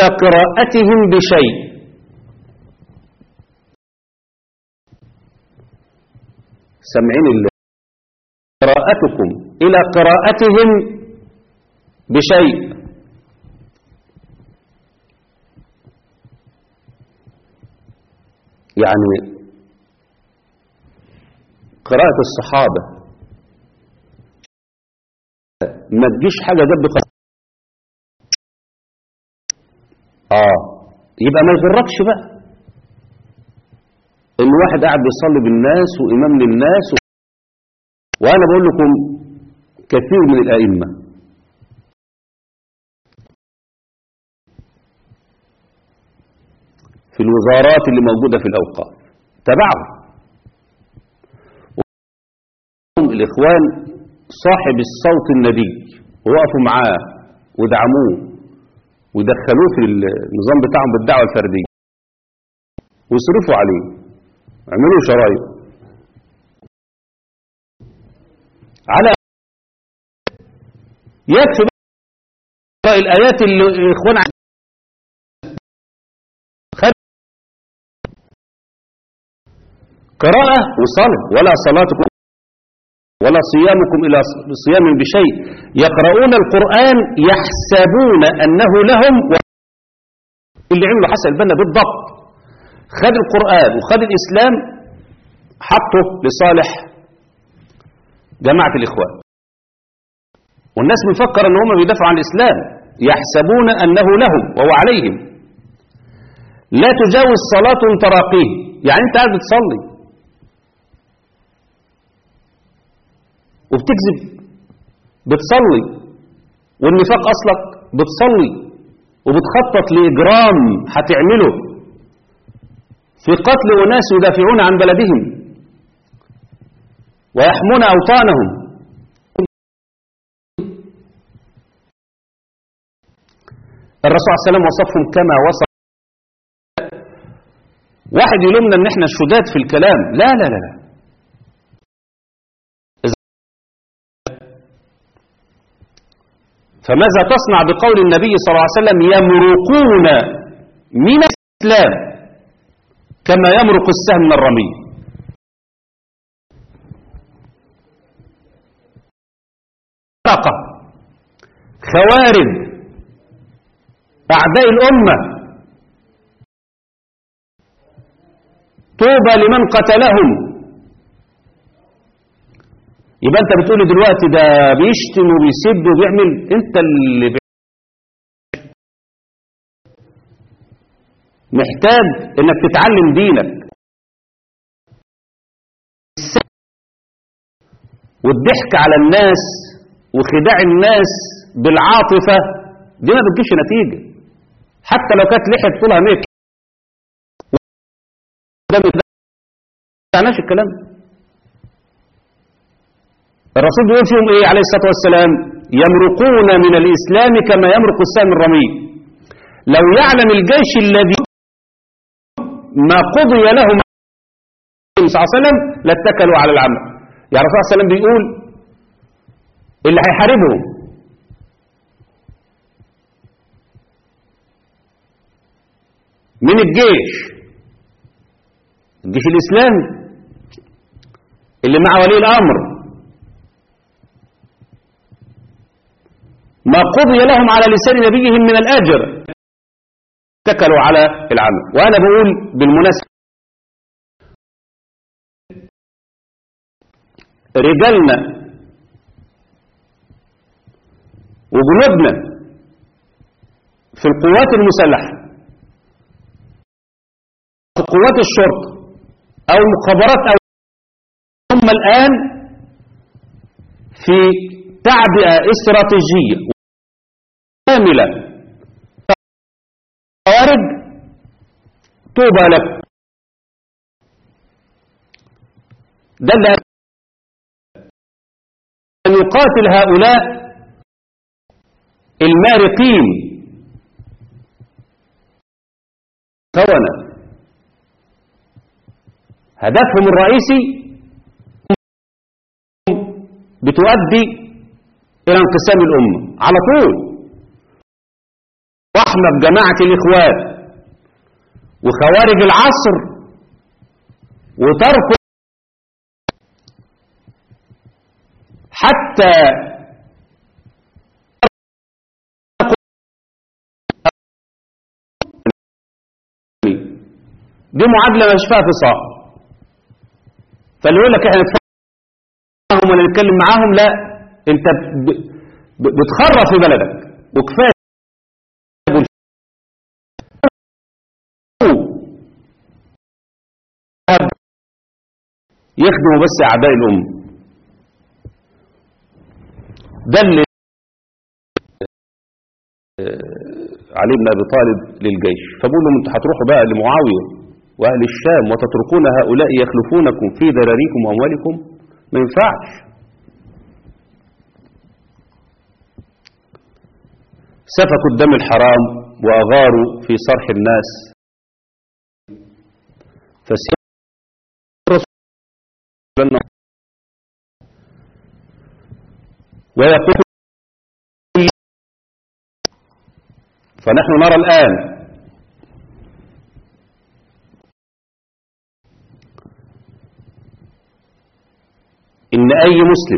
إلى قراءتهم بشيء سمعين الله قراءتكم إلى قراءتهم بشيء يعني قراءة الصحابة ما تجيش حاجة جنب قراءة آه يبقى ما يغركش بقى إن واحد قاعد بيصلي بالناس وإمام للناس و... وأنا بقول لكم كثير من الأئمة في الوزارات اللي موجودة في الأوقاف تبعهم الإخوان صاحب الصوت الندي ووقفوا معاه ودعموه ودخلوه في النظام بتاعهم بالدعوة الفردية ويصرفوا عليه عملوا شرايط على يكفي بقى الآيات اللي الإخوان قراءة وصلاة ولا صلاتكم ولا صيامكم إلى صيام بشيء يقرؤون القرآن يحسبون أنه لهم و... اللي عملوا حسن البنا بالضبط خد القرآن وخد الإسلام حطه لصالح جماعة الإخوان والناس مفكر أن هم بيدافعوا عن الإسلام يحسبون أنه لهم وهو عليهم لا تجاوز صلاة تراقيه يعني أنت قاعد بتصلي وبتكذب بتصلي والنفاق أصلك بتصلي وبتخطط لإجرام هتعمله في قتل أناس يدافعون عن بلدهم ويحمون أوطانهم الرسول صلى الله عليه وسلم وصفهم كما وصف واحد يلومنا ان احنا شداد في الكلام لا لا لا لا فماذا تصنع بقول النبي صلى الله عليه وسلم يمرقون من الإسلام كما يمرق السهم من الرمي مرقة خوارج أعداء الأمة طوبى لمن قتلهم يبقى انت بتقولي دلوقتي ده بيشتم وبيسب وبيعمل انت اللي بي... محتاج انك تتعلم دينك والضحك على الناس وخداع الناس بالعاطفة دي ما بتجيش نتيجة حتى لو كانت لحية طولها متر ده معناش الكلام الرسول بيقول فيهم ايه عليه الصلاة والسلام يمرقون من الإسلام كما يمرق السهم الرمي لو يعلم الجيش الذي ما قضي لهم صلى الله عليه وسلم لاتكلوا على العمل يعني الرسول صلى الله عليه وسلم بيقول اللي هيحاربهم من الجيش الجيش الإسلامي اللي مع ولي الأمر ما قضي لهم على لسان نبيهم من الأجر اتكلوا على العمل وأنا بقول بالمناسبة رجالنا وجنودنا في القوات المسلحة في قوات الشرطة أو المخابرات أو هم الآن في تعبئة استراتيجية كاملة خوارج طوبى لك ده اللي أن يقاتل هؤلاء المارقين خونة هدفهم الرئيسي بتؤدي إلى انقسام الأمة على طول واحنا في جماعة الإخوان وخوارج العصر وترك حتى دي معادلة مش فيها فصام فاللي يقول لك احنا نتفاهم معاهم ولا نتكلم معاهم لا انت ب... ب... بتخرف في بلدك وكفايه يخدموا بس اعداء الامه ده اللي علي بن ابي طالب للجيش فبقول لهم انتوا هتروحوا بقى لمعاويه واهل الشام وتتركون هؤلاء يخلفونكم في ذراريكم واموالكم ما ينفعش سفكوا الدم الحرام واغاروا في صرح الناس فسيروا الرسول ويقول فنحن نرى الآن إن أي مسلم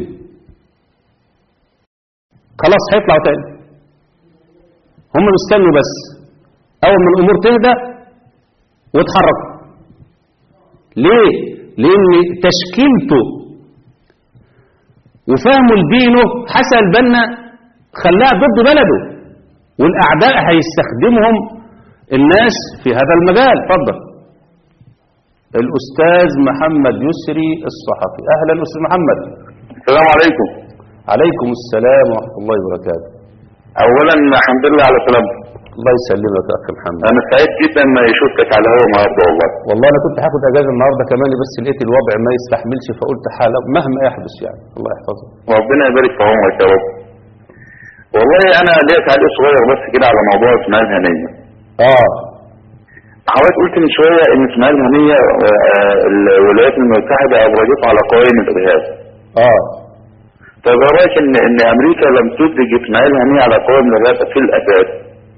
خلاص هيطلعوا تاني هم مستنوا بس أول ما الأمور تهدى وتحركوا ليه؟ لأن تشكيلته وفهمه لدينه حسن البنا خلاها ضد بلده والأعداء هيستخدمهم الناس في هذا المجال اتفضل الأستاذ محمد يسري الصحفي أهلا أستاذ محمد السلام عليكم عليكم السلام ورحمة الله وبركاته اولا الحمد لله على سلامتك الله يسلمك يا أخي محمد انا سعيد جدا ما يشوفك على هو النهارده والله والله أنا كنت هاخد أجازة النهاردة كمان بس لقيت الوضع ما يستحملش فقلت حالة مهما يحدث يعني الله يحفظك ربنا يبارك في عمرك يا رب والله انا ليا تعليق صغير بس كده على موضوع اسماعيل هنيه آه حضرتك قلت من شويه ان اسماعيل هنيه آه، الولايات المتحده ابرزته على قوائم الارهاب آه طب ايه رايك ان ان امريكا لم تدرج اسماعيل هنيه على قوائم الارهاب في الاساس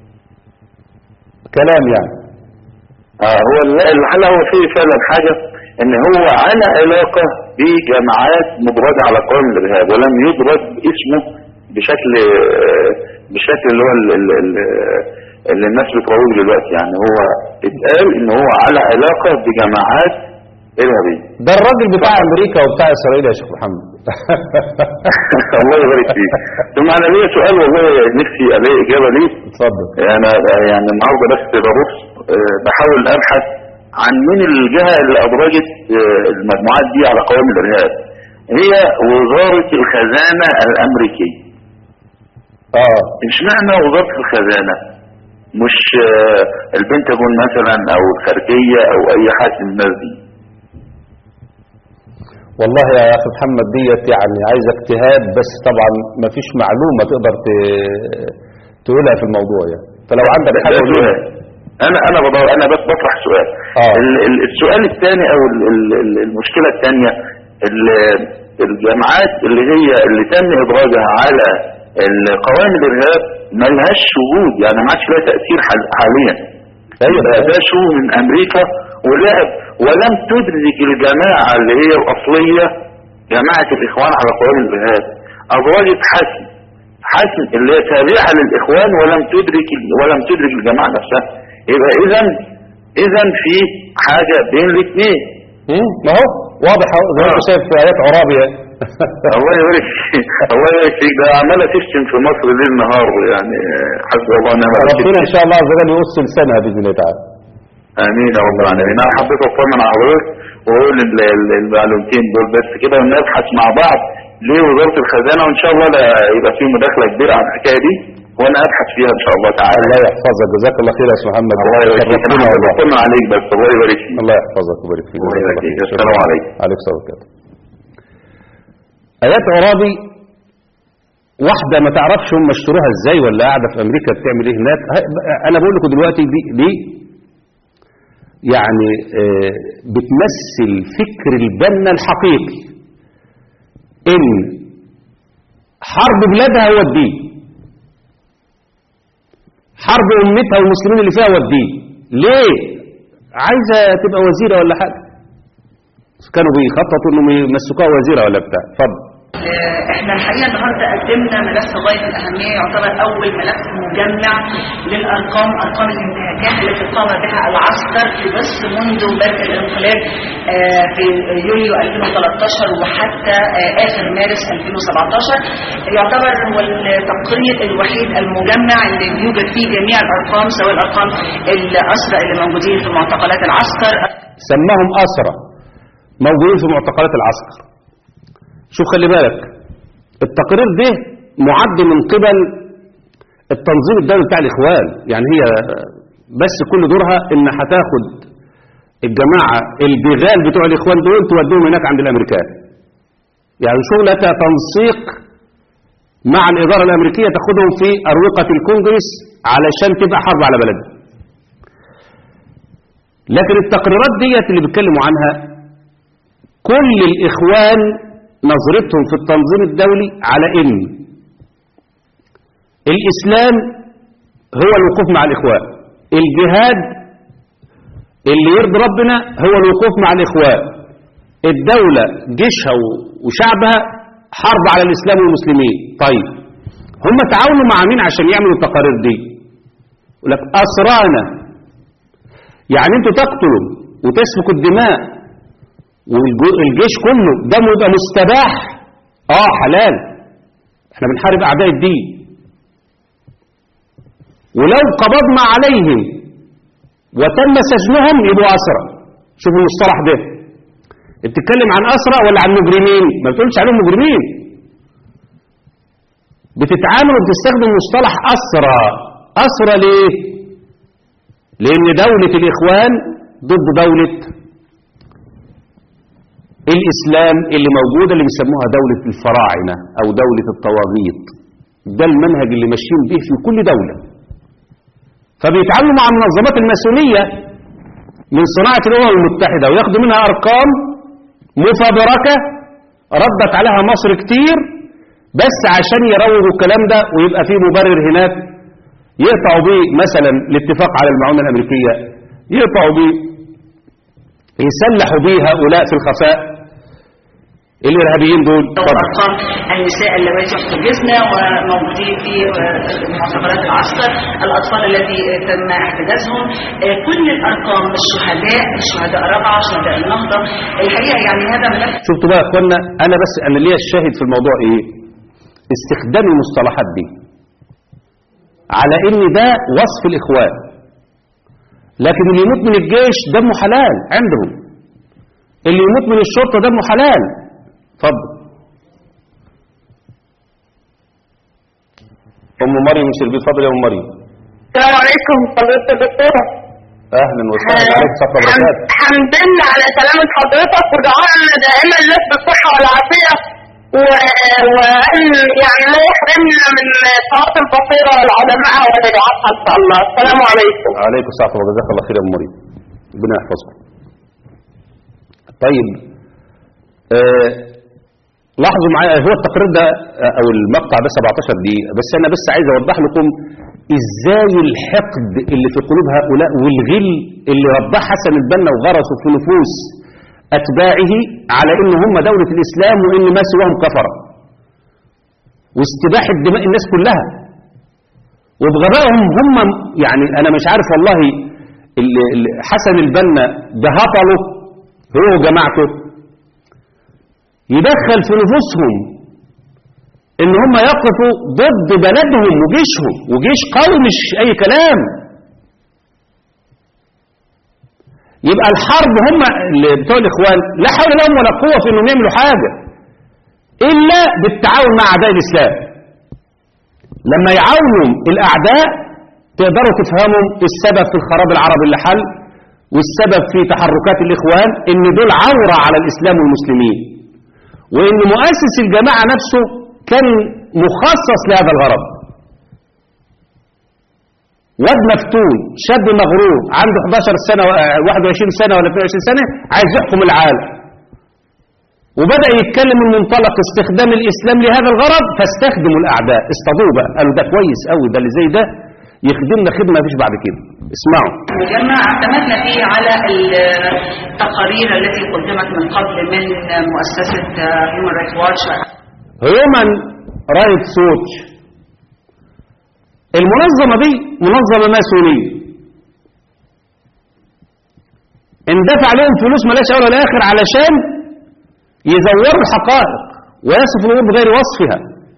كلام يعني آه هو ال- الحل هو فيه فعلا حاجة ان هو على علاقة بجماعات مدرجة على قوائم الارهاب ولم يدرج اسمه بشكل آه، بشكل اللي هو ال- ال- ال- اللي الناس بتروج دلوقتي يعني هو اتقال ان هو على علاقة بجماعات ارهابية ده الراجل بتاع أمريكا وبتاع إسرائيل يا شيخ محمد الله يبارك فيك ثم انا ليا سؤال والله نفسي الاقي اجابة ليه اتفضل انا يعني النهارده بس ببص آه، بحاول ابحث عن من الجهه اللي ادرجت آه، المجموعات دي على قوائم الارهاب هي وزاره الخزانه الامريكيه آه اشمعنى وزاره الخزانه مش آه، البنتاجون مثلا او الخارجيه او اي حد من الناس دي والله يا أخي محمد ديت يعني عايزة اجتهاد بس طبعا ما فيش معلومة تقدر ت- تقولها في الموضوع يعني فلو عندك ده حاجة سؤال قولها. انا انا بدور انا بس بطرح سؤال آه. ال- ال- السؤال الثاني او ال- ال- ال- المشكله الثانيه الجامعات اللي هي اللي تم ادراجها على قوائم الارهاب ما لهاش شهود يعني ما عادش لها تاثير حال- حاليا أيوة. بقى ده شو من امريكا ولعب ولم تدرك الجماعه اللي هي الاصليه جماعه الاخوان على قوائم الارهاب ادرجت حسن حسن اللي هي تابعه للاخوان ولم تدرك ولم تدرك الجماعه نفسها يبقى اذا اذا في حاجه بين الاثنين مم، ما هو واضح أهو، زي ما انت آه. شايف في آيات عرابي يعني. الله يبارك فيك الله يبارك فيك ده عماله تشتم في مصر ليل نهار يعني حسبي الله ونعم الوكيل ربنا إن شاء الله عز وجل يقص لسانها بإذن الله تعالى امين يا رب العالمين انا حبيت اطمن على حضرتك واقول ال- ال- المعلومتين دول بس كده ونبحث مع بعض ليه وزاره الخزانه وان شاء الله لا يبقى في مداخله كبيره عن الحكايه دي وانا ابحث فيها ان شاء الله تعالى الله يحفظك جزاك الله خير يا أستاذ محمد الله يبارك فيك انا شرفتنا حبيت والله اطمن عليك بس الله يبارك فيك الله يحفظك ويبارك فيك الله جزاك يبارك خير. فيك. السلام عليكم. عليكم السلام وبركاته آيات عرابي واحدة ما تعرفش هم اشتروها ازاي ولا قاعدة في أمريكا بتعمل ايه هناك ه- أنا بقول لكم دلوقتي دي, دي يعني آه، بتمثل فكر البنا الحقيقي إن حرب بلادها هو الدين حرب أمتها والمسلمين اللي فيها والدين ليه عايزة تبقى وزيرة ولا حاجة كانوا بيخططوا انهم يمسكوها وزيرة ولا بتاع اتفضل آه، احنا الحقيقه النهارده قدمنا ملف غايه الاهميه يعتبر اول ملف مجمع للارقام ارقام الانتهاكات التي قام بها العسكر في مصر منذ بدء الانقلاب آه، في يوليو 2013 وحتى آه، اخر مارس 2017 يعتبر هو التقرير الوحيد المجمع اللي بيوجد فيه جميع الارقام سواء الارقام الاسرى اللي موجودين في معتقلات العسكر سماهم أسرى موجودين في معتقلات العسكر شوف خلي بالك التقرير ده معد من قبل التنظيم الدولي بتاع الإخوان يعني هي بس كل دورها إن هتاخد الجماعة البغال بتوع الإخوان دول توديهم هناك عند الأمريكان يعني شغلة تنسيق مع الإدارة الأمريكية تاخدهم في أروقة الكونجرس علشان تبقى حرب على بلدها لكن التقريرات ديت اللي بيتكلموا عنها كل الإخوان نظرتهم في التنظيم الدولي على إن الإسلام هو الوقوف مع الإخوان الجهاد اللي يرضي ربنا هو الوقوف مع الإخوان الدولة جيشها وشعبها حرب على الإسلام والمسلمين طيب هم تعاونوا مع مين عشان يعملوا التقارير دي يقول لك أسرانا يعني انتوا تقتلوا وتسفكوا الدماء والجيش كله دمه يبقى مستباح اه حلال احنا بنحارب اعداء الدين ولو قبضنا عليهم وتم سجنهم يبقوا اسرى شوفوا المصطلح ده بتتكلم عن اسرى ولا عن مجرمين ما بتقولش عليهم مجرمين بتتعامل وبتستخدم مصطلح اسرى اسرى ليه لان دولة الاخوان ضد دولة الإسلام اللي موجودة اللي بيسموها دولة الفراعنة أو دولة الطواغيت ده المنهج اللي ماشيين به في كل دولة فبيتعاملوا مع المنظمات الماسونية من صناعة الأمم المتحدة وياخدوا منها أرقام مفبركة ردت عليها مصر كتير بس عشان يروجوا الكلام ده ويبقى فيه مبرر هناك يقطعوا بيه مثلا الاتفاق على المعونة الأمريكية يقطعوا بيه يسلحوا بيه هؤلاء في الخفاء الإرهابيين دول وارقام النساء اللواتي احتجزن وموجودين في معتقلات العسكر الاطفال التي تم احتجازهم آه، كل الارقام الشهداء الشهداء رابعه شهداء النهضه الحقيقه يعني هذا ملف شفتوا بقى يا اخوانا انا بس انا ليا الشاهد في الموضوع ايه استخدام المصطلحات دي على ان ده وصف الاخوان لكن اللي يموت من الجيش دمه حلال عندهم اللي يموت من الشرطه دمه حلال اتفضل ام مريم شربي اتفضل يا ام مريم السلام عليكم فضيلة الدكتورة اهلا وسهلا عليك صفا بركات الحمد لله على سلامة حضرتك ودعائنا دائما لك بالصحة والعافية و... وأن يعني لا يحرمنا من صلاة البصيرة والعلماء والدعاء إن شاء الله السلام عليكم عليكم السلام وجزاك الله خير يا ام مريم ربنا يحفظكم طيب آه لاحظوا معايا هو التقرير ده آه، او المقطع ده 17 دقيقه بس انا بس عايز اوضح لكم ازاي الحقد اللي في قلوب هؤلاء والغل اللي رباه حسن البنا وغرسه في نفوس اتباعه على ان هم دوله الاسلام وان ما سواهم كفره واستباحه دماء الناس كلها وبغبائهم هم يعني انا مش عارف والله ال- ال- حسن البنا ده هطله هو وجماعته يدخل في نفوسهم ان هم يقفوا ضد بلدهم وجيشهم وجيش قوي مش اي كلام يبقى الحرب هم اللي بتوع الاخوان لا حول لهم ولا قوه في انهم يعملوا حاجه الا بالتعاون مع اعداء الاسلام لما يعاونوا الاعداء تقدروا تفهموا السبب في الخراب العربي اللي حل والسبب في تحركات الاخوان ان دول عوره على الاسلام والمسلمين وان مؤسس الجماعه نفسه كان مخصص لهذا الغرض واد مفتون شاب مغرور عنده 11 سنه و- 21 سنه ولا 22 سنه عايز يحكم العالم وبدا يتكلم من منطلق استخدام الاسلام لهذا الغرض فاستخدموا الاعداء اصطادوه بقى قالوا ده كويس قوي ده اللي زي ده يخدمنا خدمة مفيش بعد كده اسمعوا مجمع اعتمدنا فيه على التقارير التي قدمت من قبل من مؤسسة هيومن رايتس واتش هيومن رايت سوتش المنظمة دي منظمة ماسونية اندفع لهم فلوس ملاش اول ولا اخر علشان يزوروا الحقائق ويصفوا الامور بغير وصفها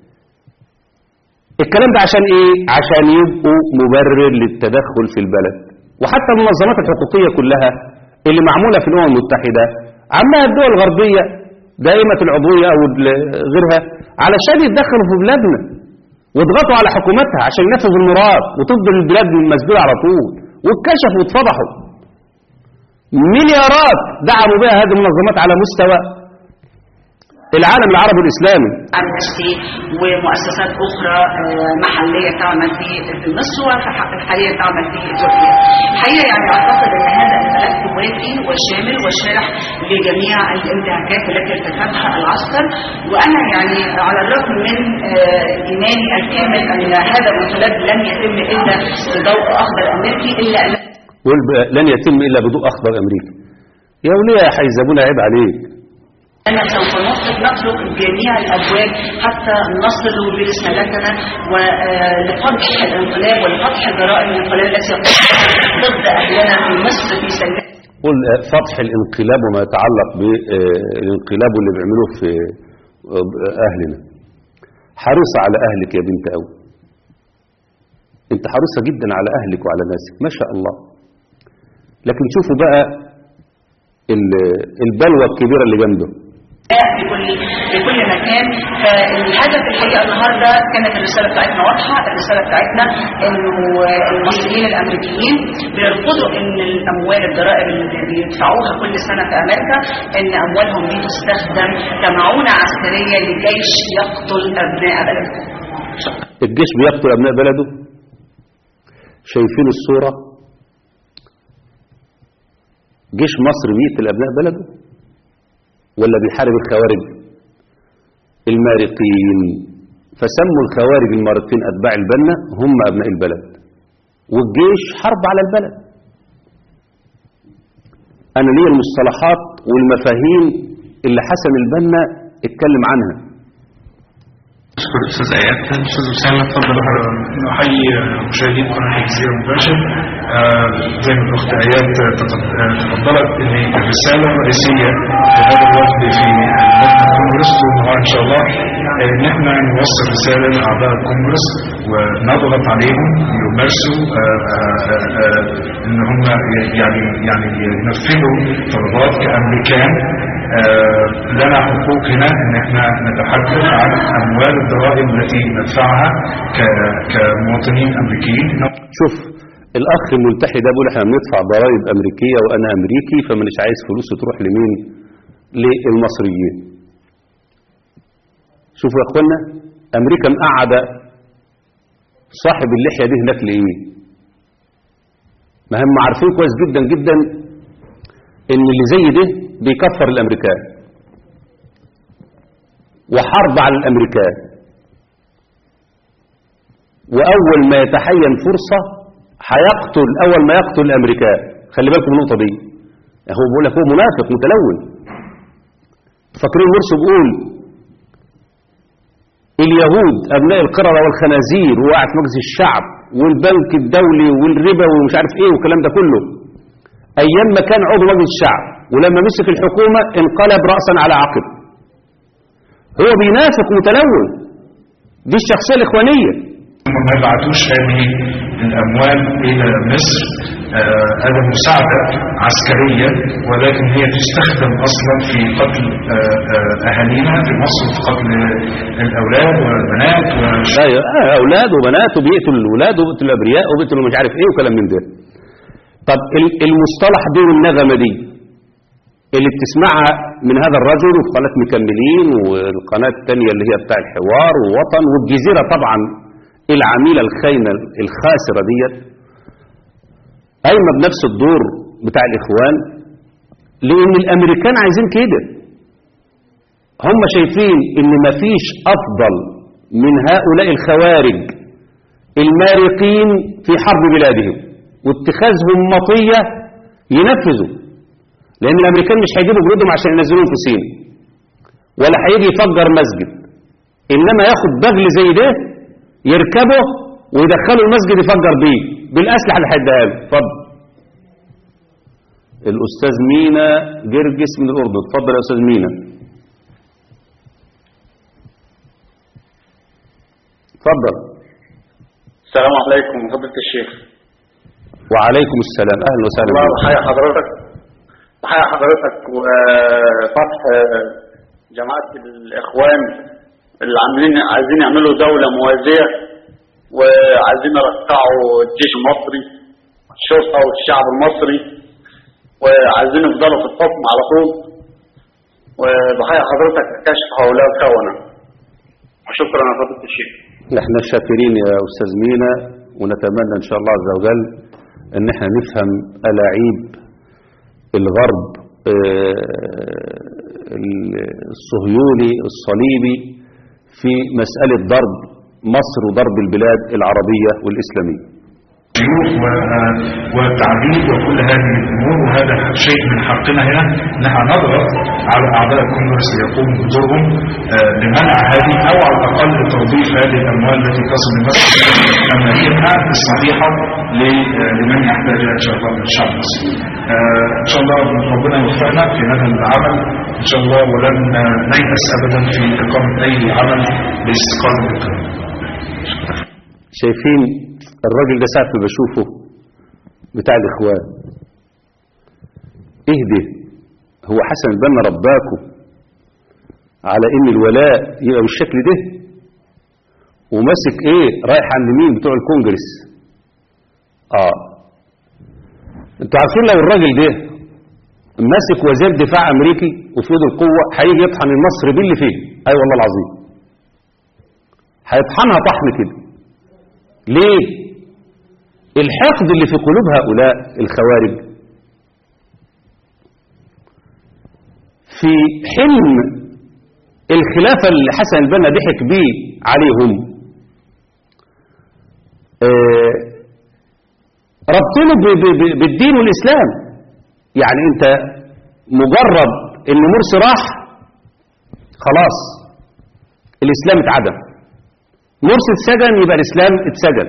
الكلام ده عشان ايه عشان يبقوا مبرر للتدخل في البلد وحتى المنظمات الحقوقية كلها اللي معمولة في الامم المتحدة عمها الدول الغربية دائمة العضوية او غيرها علشان يتدخلوا في بلادنا واضغطوا على حكومتها عشان ينفذوا المراد وتفضل البلاد مسدودة على طول واتكشفوا واتفضحوا مليارات دعموا بها هذه المنظمات على مستوى العالم العربي الإسلامي امنستي ومؤسسات اخرى آه، محليه تعمل في في مصر وحاليا تعمل في تركيا. الحقيقه يعني اعتقد ان هذا الملف وافي وشامل وشارح لجميع الانتهاكات التي ارتكبها العسكر وانا يعني على الرغم من آه، ايماني الكامل ان هذا الانقلاب لن يتم الا بضوء اخضر امريكي الا ان يقول بقى لن يتم إلا بضوء أخضر أمريكا يا وليه يا حيزبونا عيب عليك أنا سوف نطلق نطلق جميع الأبواب حتى نصل برسالتنا ولفتح الانقلاب ولفتح جرائم الانقلاب التي يقوم ضد أهلنا في مصر في سلام قل آه، فتح الانقلاب وما يتعلق بالانقلاب واللي بيعملوه في آه، أهلنا حريصة على أهلك يا بنت أوي انت حريصة جدا على أهلك وعلى ناسك ما شاء الله لكن شوفوا بقى ال- البلوى الكبيرة اللي جنبه في كل في كل مكان فالهدف الحقيقه النهارده كانت الرساله بتاعتنا واضحه الرساله بتاعتنا انه المصريين الامريكيين بيرفضوا ان الاموال الضرائب اللي بيدفعوها كل سنه في امريكا ان اموالهم دي تستخدم كمعونه عسكريه لجيش يقتل ابناء بلدهم الجيش بيقتل أبناء بلده شايفين الصورة جيش مصر بيقتل أبناء بلده ولا بيحارب الخوارج المارقين فسموا الخوارج المارقين أتباع البنا هم أبناء البلد والجيش حرب على البلد أنا لي المصطلحات والمفاهيم اللي حسن البنا اتكلم عنها أشكر الأستاذ آيات الأستاذ أسامة اتفضل نحيي مشاهدين قناة الجزيرة مباشر آه، زي ما الأخت آيات تفض- آه، تفضلت إن الرسالة الرئيسية لهذا الوفد في مجلس الكونغرس طول النهار إن شاء الله آه، إن إحنا نوصل رسالة لأعضاء الكونغرس ونضغط عليهم يمارسوا آه، آه، آه، إن هم يعني يعني ينفذوا طلبات كأمريكان آه، لنا حقوق هنا ان احنا نتحدث عن اموال الضرائب التي ندفعها ك- كمواطنين امريكيين شوف الاخ الملتحي ده بيقول احنا بندفع ضرائب امريكيه وانا امريكي فمانيش عايز فلوسه تروح لمين للمصريين شوفوا يا اخوانا امريكا مقعده صاحب اللحيه دي هناك لايه ما هم عارفين كويس جدا جدا ان اللي زي ده بيكفر الامريكان وحرب على الامريكان واول ما يتحين فرصه هيقتل اول ما يقتل الامريكان خلي بالكم من النقطه دي هو بيقول لك هو منافق متلون فاكرين مرسي بيقول اليهود ابناء القردة والخنازير وقاعد في مجلس الشعب والبنك الدولي والربا ومش عارف ايه والكلام ده كله ايام ما كان عضو مجلس الشعب ولما مسك الحكومه انقلب راسا على عقب هو بينافق متلون دي الشخصيه الاخوانيه هم ما يبعتوش هذه الاموال الى مصر آه، هذا مساعدة عسكرية ولكن هي تستخدم اصلا في قتل آه، آه، اهالينا في مصر في قتل الاولاد والبنات والش- ايوه آه، اولاد وبنات وبيقتلوا الاولاد وبيقتلوا الابرياء وبيقتلوا مش عارف ايه وكلام من ده طب ال- المصطلح دي والنغمه دي اللي بتسمعها من هذا الرجل وفي قناه مكملين والقناه الثانيه اللي هي بتاع الحوار ووطن والجزيره طبعا العميله الخاينه الخاسره ديت قايمه بنفس الدور بتاع الاخوان لان الامريكان عايزين كده هم شايفين ان مفيش افضل من هؤلاء الخوارج المارقين في حرب بلادهم واتخاذهم مطية ينفذوا لأن الأمريكان مش هيجيبوا جنودهم عشان ينزلوهم في سينا ولا هيجي يفجر مسجد إنما ياخد بغل زي ده يركبه ويدخله المسجد يفجر بيه بالأسلحة اللي هيديها له اتفضل الأستاذ مينا جرجس من الأردن اتفضل يا أستاذ مينا اتفضل السلام عليكم فضيلة الشيخ وعليكم السلام أهلا وسهلا الله بك. يحيي حضرتك تحيا حضرتك وفتح جماعة الإخوان اللي عاملين عايزين يعملوا دولة موازية وعايزين يرقعوا الجيش المصري الشرطة والشعب المصري وعايزين يفضلوا في الحكم على طول وبحيي حضرتك كشف هؤلاء الخونة وشكرا يا فضيلة الشيخ احنا شاكرين يا أستاذ مينا ونتمنى إن شاء الله عز وجل أن احنا نفهم ألاعيب الغرب آه، الصهيوني الصليبي في مسألة ضرب مصر وضرب البلاد العربية والإسلامية الضيوف و- والتعديل وكل هذه الامور وهذا شيء من حقنا هنا نحن نضغط على اعضاء الكونغرس ليقوم بدورهم آه، لمنع هذه او على الاقل توظيف هذه الاموال التي تصل لمصر امنيتها الصحيحه ل- آه، لمن يحتاجها ان شاء الله من الشعب المصري. آه، ان شاء الله ربنا يوفقنا في هذا العمل ان شاء الله ولن آه، نيأس ابدا في اقامه اي عمل لاستقامه القيم. شايفين الراجل ده ساعة ما بشوفه بتاع الإخوان إيه ده هو حسن البنا رباكم على إن الولاء يبقى بالشكل ده وماسك إيه رايح عند مين بتوع الكونجرس آه انتوا عارفين لو الراجل ده ماسك وزير دفاع أمريكي وفي ايده القوة هيجي يطحن مصر باللي فيه أي والله العظيم هيطحنها طحن كده ليه الحقد اللي في قلوب هؤلاء الخوارج في حلم الخلافة اللي حسن البنا ضحك بيه عليهم آه، ربطينه ب- ب- ب- بالدين والإسلام يعني انت مجرد ان مرسي راح خلاص الإسلام اتعدم مرسي اتسجن يبقى الإسلام اتسجن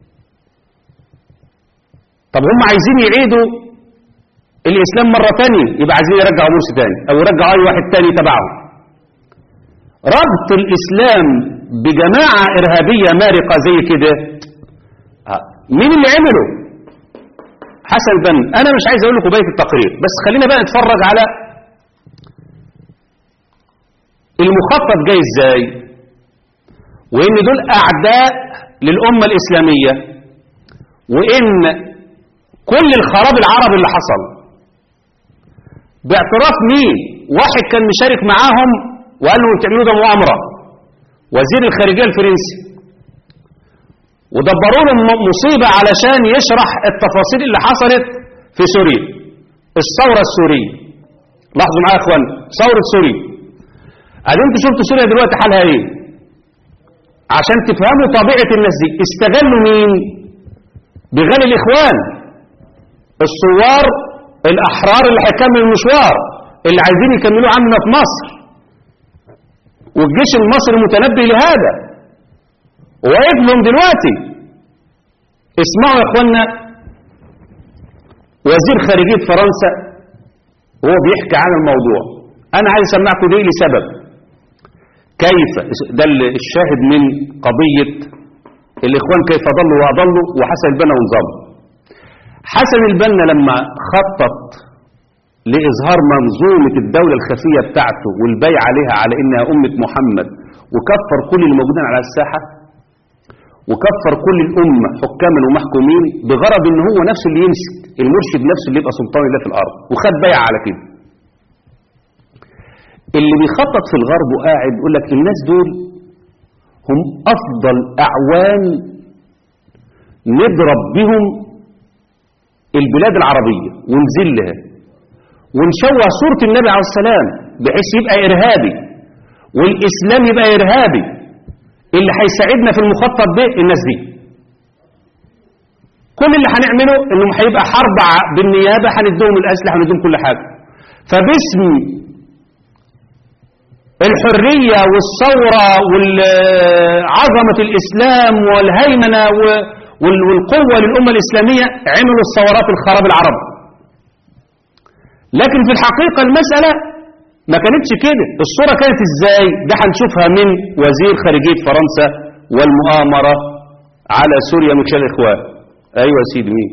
طب هم عايزين يعيدوا الإسلام مرة تانية يبقى عايزين يرجعوا مرسي تاني أو يرجعوا أي واحد تاني تبعهم ربط الإسلام بجماعة إرهابية مارقة زي كده آه، مين اللي عمله حسن بن أنا مش عايز أقول لكم بيت التقرير بس خلينا بقى نتفرج على المخطط جاي ازاي وإن دول أعداء للأمة الإسلامية وإن كل الخراب العربي اللي حصل باعتراف مين واحد كان مشارك معاهم وقال له تعملوا ده مؤامرة وزير الخارجية الفرنسي ودبروا له م- مصيبة علشان يشرح التفاصيل اللي حصلت في سوريا الثورة السورية لاحظوا معايا يا اخوان ثورة سوريا قال انتوا شفتوا سوريا دلوقتي حالها ايه عشان تفهموا طبيعة الناس دي استغلوا مين بغني الإخوان الثوار الأحرار اللي هيكملوا المشوار اللي عايزين يكملوه عندنا في مصر والجيش المصري متنبي لهذا واقف لهم دلوقتي اسمعوا يا اخوانا وزير خارجية فرنسا وهو بيحكي عن الموضوع انا عايز اسمعكم دي لسبب كيف ده الشاهد من قضية الإخوان كيف ضلوا وأضلوا وحسن البنا ونظامه حسن البنا لما خطط لإظهار منظومة الدولة الخفية بتاعته والبيع عليها على إنها أمة محمد وكفر كل اللي موجودين على الساحة وكفر كل الأمة حكاما ومحكومين بغرض إن هو نفسه اللي يمسك المرشد نفسه اللي يبقى سلطان الله في الأرض وخد بيع على كده اللي بيخطط في الغرب وقاعد يقول لك الناس دول هم أفضل أعوان نضرب بهم البلاد العربية ونذلها ونشوه صورة النبي عليه السلام بحيث يبقى إرهابي والإسلام يبقى إرهابي اللي هيساعدنا في المخطط ده الناس دي كل اللي هنعمله انه هيبقى حرب ع- بالنيابه هنديهم الاسلحه ونديهم كل حاجه فباسم الحريه والثوره وعظمه الاسلام والهيمنه و- وال- والقوه للامه الاسلاميه عملوا الثورات الخراب العربي لكن في الحقيقه المساله ما كانتش كده الصوره كانت ازاي ده هنشوفها من وزير خارجيه فرنسا والمؤامره على سوريا من خلال الاخوان ايوه يا سيدي مين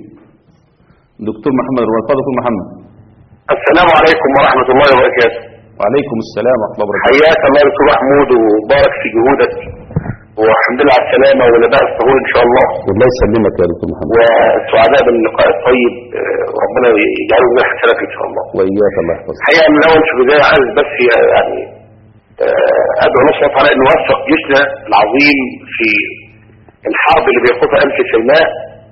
دكتور محمد روان اتفضل دكتور محمد السلام عليكم ورحمة الله وبركاته وعليكم السلام ورحمه الله وبركاته حياك الله يا دكتور محمود وبارك في جهودك والحمد لله على السلامة ولباء السهول إن شاء الله والله يسلمك يا دكتور محمد وسعداء باللقاء الطيب آه، وربنا يجعله من حسنات إن شاء الله واياك الله يحفظك الحقيقة من الأول في البداية عايز بس يعني آه، أدعو الله سبحانه وتعالى أن يوفق جيشنا العظيم في الحرب اللي بيخوضها أمس سيناء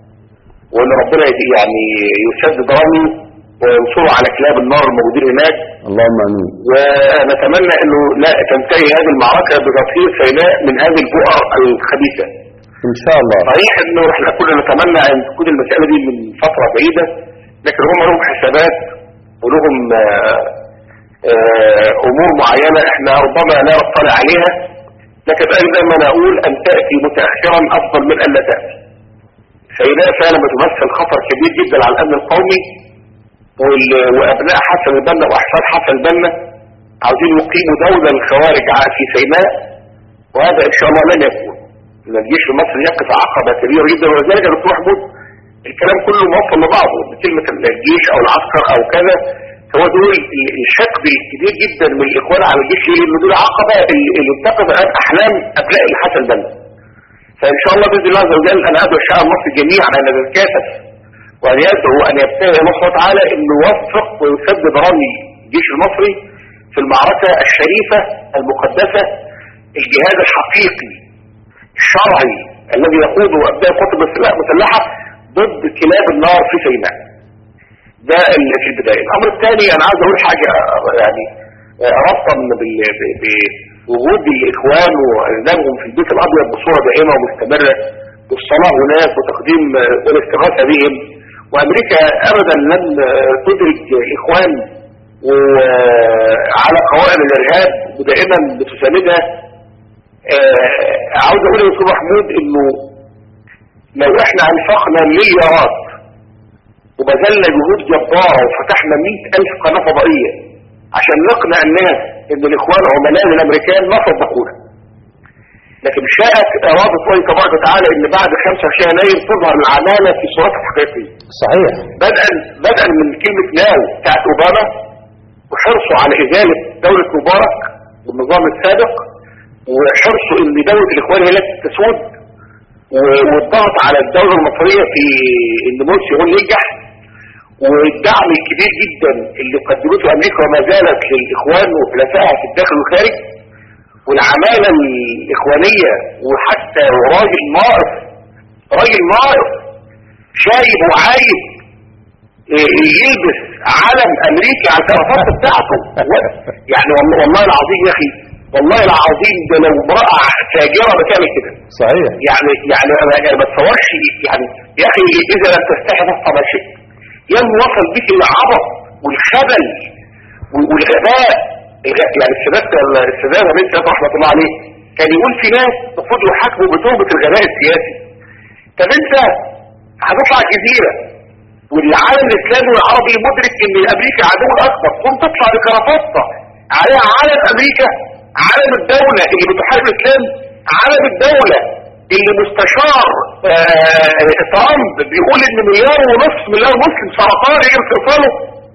وأن ربنا يد- يعني يسدد رمي وينصره على كلاب النار الموجودين هناك اللهم امين ونتمنى انه لا تنتهي هذه المعركة بتطهير سيناء من هذه البؤر الخبيثة ان شاء الله صحيح انه احنا كنا نتمنى ان تكون المسألة دي من فترة بعيدة لكن هم لهم حسابات ولهم آه، آه، امور معينة احنا ربما لا نطلع عليها لكن انا دايما اقول ان تأتي متأخرا افضل من ان لا تأتي سيناء فعلا بتمثل خطر كبير جدا على الامن القومي وال- وابناء حسن البنا واحفاد حسن البنا عاوزين يقيموا دولة للخوارج ع- في سيناء وهذا ان شاء الله لن يكون ان الجيش المصري يقف عقبة كبيرة جدا ولذلك يا دكتور محمود الكلام كله موصل لبعضه كلمة الجيش او العسكر او كذا هو دول ال- الشكل الكبير جدا من الاخوان على الجيش لان دول عقبة اللي اللي اتقف الان احلام ابناء الحسن البنا فان شاء الله باذن الله عز وجل انا ادعو الشعب المصري جميعا ان نتكاتف وان يدعو ان يبتغي الله سبحانه وتعالى انه يوفق ويسدد رمي الجيش المصري في المعركة الشريفة المقدسة الجهاد الحقيقي الشرعي الذي يقوده ابناء القوات المسلحة ضد كلاب النار في سيناء ده ال- في البداية الامر الثاني انا عايز اقول حاجة يعني آه، ربطا بال- ب- بوجود الاخوان والزامهم في البيت الابيض بصورة دائمة ومستمرة والصلاة هناك وتقديم آه، والاستغاثة بهم وامريكا ابدا لن آه، تدرك الاخوان وعلى قوائم الارهاب ودائما بتساندها آه، عاوز اقول يا دكتور محمود انه لو احنا انفقنا مليارات وبذلنا جهود جبارة وفتحنا مئة ألف قناة فضائية عشان نقنع الناس ان الاخوان عملاء الامريكان ما صدقونا لكن شاءت ارادة الله تبارك وتعالى ان بعد 25 يناير تظهر العمالة في صورتها الحقيقية صحيح بدءا بدءا من كلمة ناو بتاعت اوباما وحرصه على ازالة دولة مبارك والنظام السابق وحرصه ان دولة الاخوان هي التي تسود و- والضغط على الدولة المصرية في ان مرسي هو اللي ينجح والدعم الكبير جدا اللي قدمته امريكا وما زالت للاخوان وحلفائها في الداخل والخارج والعمالة الاخوانية وحتى راجل ناقص راجل ناقص شايب وعايب إيه، يلبس علم امريكا على الكرافات بتاعته و- يعني والله, والله العظيم يا اخي والله العظيم ده لو امرأة فاجرة بتعمل كده صحيح يعني يعني انا أنا ما اتصورش يعني يا اخي اذا لم تستحي فاصنع ما شئت يوم وصل بك العبط والخبل وال- والغباء الغ- يعني السادات السادات عليه السلام رحمه الله عليه كان يقول في ناس المفروض يحاكموا بتهمه الغباء السياسي طب انت هتطلع الجزيره والعالم الاسلامي والعربي مدرك ان امريكا عدو الاكبر ثم تطلع بكرافتها عليها علم امريكا علم الدولة اللي بتحارب الاسلام علم الدولة اللي مستشار آه، ترامب بيقول ان مليار ونصف مليار مسلم سرطان يجب استئصاله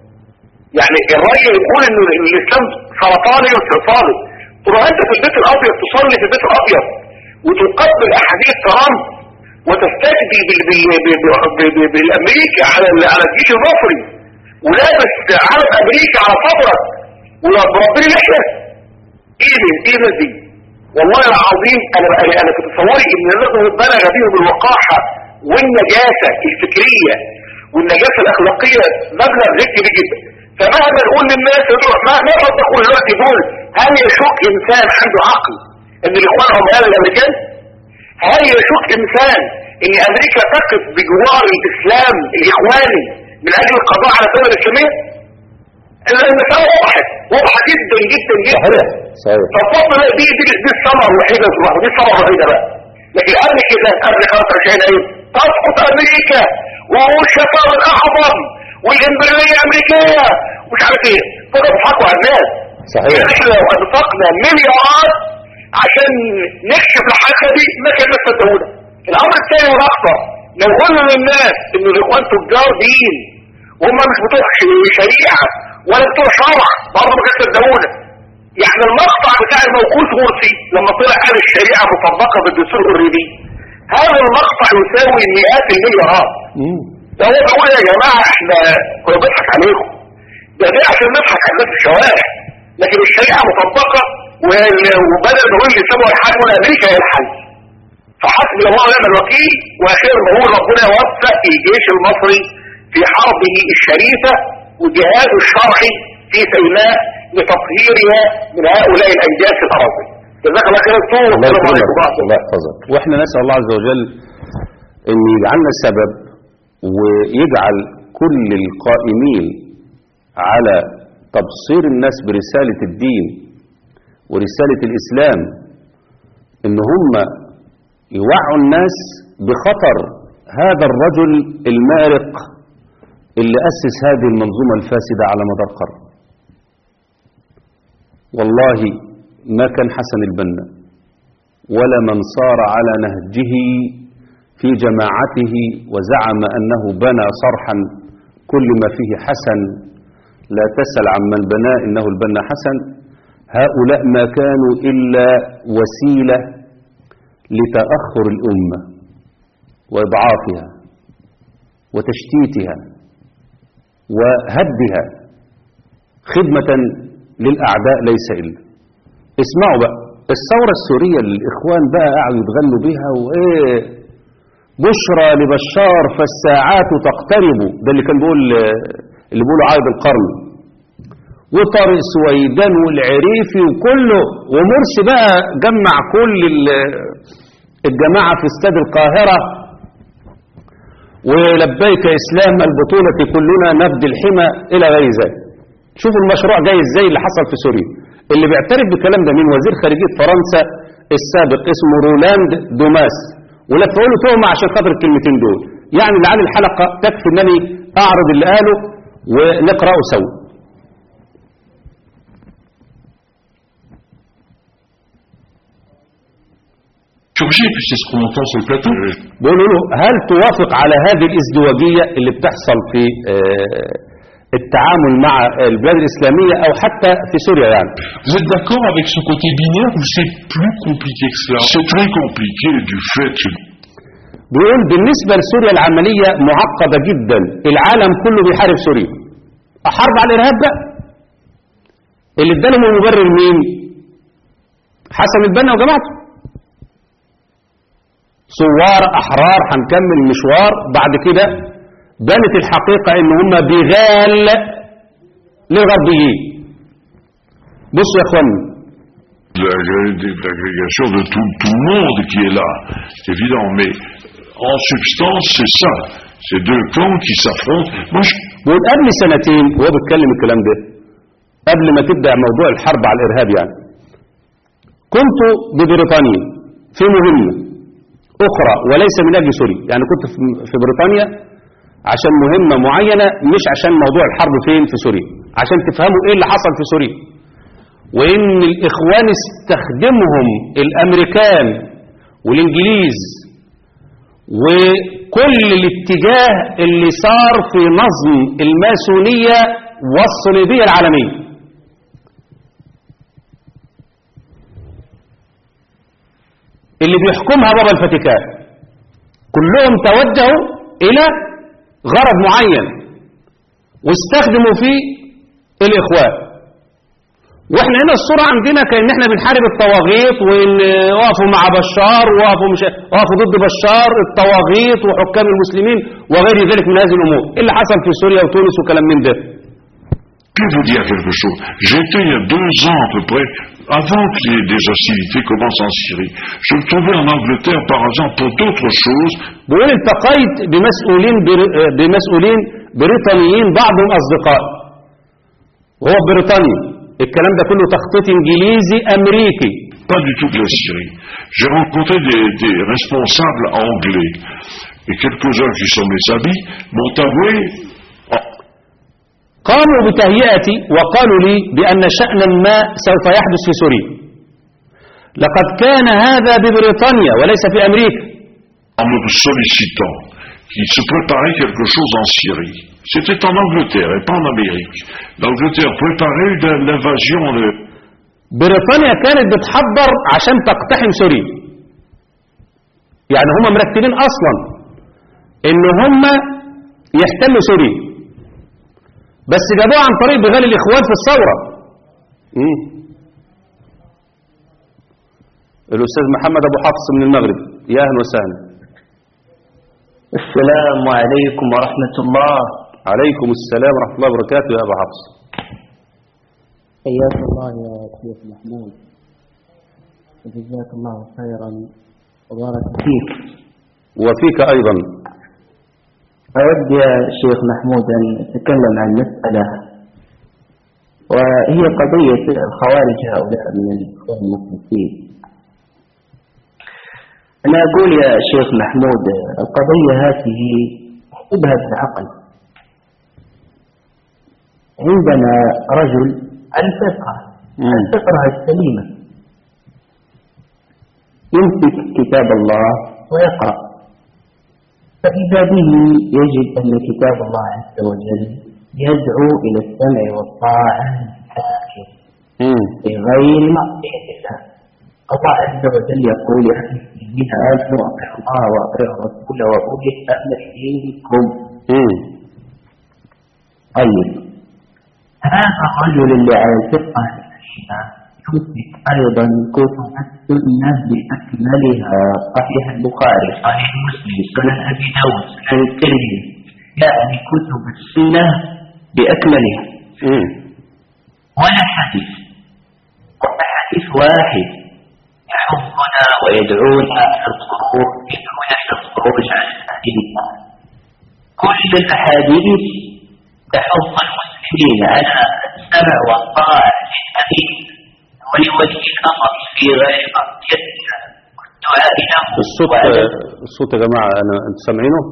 يعني الراجل يقول ان إن الاسلام سرطان يجب استئصاله تروح انت في البيت الابيض تصلي في البيت الابيض وتقبل احاديث ترامب وتستجدي بال- بال- بال- بال- بال- بالامريكا على ال- على الجيش المصري ولابس علم امريكا على صدرك وربنا لحية ايه دي ايه ده دي والله العظيم انا انا انا كنت تصوري ان لازم بلغ بيهم الوقاحه والنجاسه الفكريه والنجاسه الاخلاقيه مبلغ غير كبير جدا فمهما نقول للناس يقولوا ما ما تقول دلوقتي دول هل يشك انسان عنده عقل ان الاخوان هم اهل الامريكان هل يشك انسان ان امريكا تقف بجوار الاسلام الاخواني من اجل القضاء على الدوله الاسلاميه المسألة وضحت واضحة جدا جدا جدا صحيح صحيح فالفضل دي دي, دي الثمرة الوحيدة في الواحد دي الثمرة الوحيدة بقى لكن قبل كده قبل 25 ايه تسقط امريكا والشفاء الاعظم والامبريالية الامريكية ومش عارف ايه كده بيضحكوا على الناس صحيح يعني احنا لو انفقنا مليارات عشان نكشف الحاجة دي ما كان صدقونا الامر الثاني والاخطر لو قلنا للناس ان الاخوان تجار دين وهم مش بتوع شريعة ولا بتوع شرع برضه ما كانت صدقونا يعني المقطع بتاع الموقوف مرسي لما طلع قال الشريعة مطبقة بالدستور الريبي هذا المقطع يساوي مئات المليارات ده هو بيقول يا جماعة احنا كنا بنضحك عليكم ده ده عشان نضحك على الناس في الشوارع لكن الشريعة مطبقة وال- وبدل ما هو اللي سابوا الحل ولا امريكا هي الحل فحسبي الله ونعم الوكيل واخيرا بقول ربنا يوفق الجيش المصري في حربه الشريفة وجهاده الشرعي في سيناء لتطهيرها من هؤلاء الانجاس الاراضي جزاك الله خير الصوت الله والسلام عليكم يكرمك ورحمة الله يحفظك واحنا نسأل الله عز وجل ان يجعلنا سبب ويجعل كل القائمين على تبصير الناس برسالة الدين ورسالة الإسلام ان هم يوعوا الناس بخطر هذا الرجل المارق اللي أسس هذه المنظومة الفاسدة على مدار قرن والله ما كان حسن البنا ولا من صار على نهجه في جماعته وزعم أنه بنى صرحا كل ما فيه حسن لا تسل عمن بناه إنه البنا حسن هؤلاء ما كانوا إلا وسيلة لتأخر الأمة وإضعافها وتشتيتها وهدها خدمة للأعداء ليس إلا اسمعوا بقى الثورة السورية اللي الإخوان بقى قاعدوا يتغنوا بها وإيه بشرى لبشار فالساعات تقترب ده اللي كان بيقول اللي بيقولوا عايد القرن وطارق سويدان والعريفي وكله ومرسي بقى جمع كل ال- الجماعة في استاد القاهرة ولبيك إسلام البطولة كلنا نبدي الحمى إلى غير ذلك شوفوا المشروع جاي إزاي اللي حصل في سوريا اللي بيعترف بالكلام ده مين وزير خارجية فرنسا السابق اسمه رولاند دوماس ولفقوا له تهمة عشان خاطر الكلمتين دول يعني لعل الحلقة تكفي انني اعرض اللي قاله ونقرأه سوا Surgir, puis c'est ce qu'on entend sur le plateau. بيقولوا له هل توافق على هذه الازدواجية اللي بتحصل في آه، التعامل مع البلاد الإسلامية أو حتى في سوريا يعني Vous êtes d'accord avec ce côté binaire ou c'est plus compliqué que cela C'est très compliqué du fait que بيقول بالنسبة لسوريا العملية معقدة جدا العالم كله بيحارب سوريا حرب على الإرهاب بقى اللي ادالهم المبرر مين حسن البنا وجماعته ثوار أحرار هنكمل المشوار بعد كده بانت الحقيقة ان هم بغال للغربيين بصوا يا اخواني la- l'agrégation de tout, tout le monde qui est là, c'est évident, mais en substance, c'est ça. C'est deux camps qui s'affrontent. Moi, je بيقول قبل سنتين وهو بيتكلم الكلام ده قبل ما تبدأ موضوع الحرب على الإرهاب يعني كنت ببريطانيا في مهمة أخرى وليس من أجل سوريا يعني كنت في- في بريطانيا عشان مهمة معينة مش عشان موضوع الحرب فين في سوريا عشان تفهموا إيه اللي حصل في سوريا وإن الإخوان استخدمهم الأمريكان والإنجليز وكل الاتجاه اللي صار في نظم الماسونية والصليبية العالمية اللي بيحكمها بابا الفاتيكان كلهم توجهوا إلى غرض معين واستخدموا فيه الإخوان واحنا هنا الصورة عندنا كأن احنا بنحارب الطواغيت وان وقفوا مع بشار وقفوا مش وقفوا ضد بشار الطواغيت وحكام المسلمين وغير ذلك من هذه الامور ايه اللي حصل في سوريا وتونس وكلام من ده peux vous dire quelque chose. J'étais il y a deux ans à peu près avant que les, les hostilités commencent en Syrie. Je me trouvais en Angleterre, par exemple, pour d'autres choses. بيقول التقيت بمسؤولين بر- آه، بمسؤولين بريطانيين بعضهم أصدقاء وهو في بريطانيا الكلام ده كله تخطيط إنجليزي أمريكي Pas du tout de la Syrie. J'ai rencontré des, des responsables anglais. Et quelques-uns qui sont mes amis m'ont avoué قاموا بتهيئتي وقالوا لي بأن شأنا ما سوف يحدث في سوريا لقد كان هذا ببريطانيا وليس في أمريكا en me sollicitant qu'il se préparait quelque chose en Syrie. C'était en Angleterre et pas en Amérique. L'Angleterre préparait une- l'invasion de, بريطانيا كانت بتحضر عشان تقتحم سوريا يعني هم مرتبين اصلا ان هم يحتلوا سوريا بس جابوها عن طريق بغال الاخوان في الثوره مم. الاستاذ محمد ابو حفص من المغرب يا اهلا وسهلا السلام عليكم ورحمة الله عليكم السلام ورحمه الله وبركاته يا ابو حفص حياك الله يا شيخ محمود وجزاك الله خيرا وبارك فيك وفيك ايضا أود يا شيخ محمود أن أتكلم عن مسألة وهي قضية الخوارج هؤلاء من الإخوان المسلمين أنا أقول يا شيخ محمود القضية هذه احسبها بالعقل عندنا رجل الفقه الفقه السليمة يمسك كتاب الله ويقرأ فإذا به يجد أن كتاب الله عز وجل يدعو إلى السمع والطاعة لحسنه بغير معصية الله الله عز وجل يقول يا أهل الذين آمنوا أطيعوا الله وأطيعوا الرسول وأولي الأمر منكم طيب هذا الرجل اللي على الفقه الأشياء يمسك أيضا كتب السنة بأكملها صحيح البخاري صحيح مسلم سنن أبي داود سنن الترمذي يعني كتب السنة بأكملها ولا حديث ولا حديث واحد يحضنا ويدعونا إلى الخروج يدعونا إلى الخروج عن الأدلة كل الأحاديث تحض المسلمين على السمع والطاعة للأمين ولولي الأمر في غير معصية والدعاء له الصوت الصوت يا جماعة أنا أنتوا سامعينه؟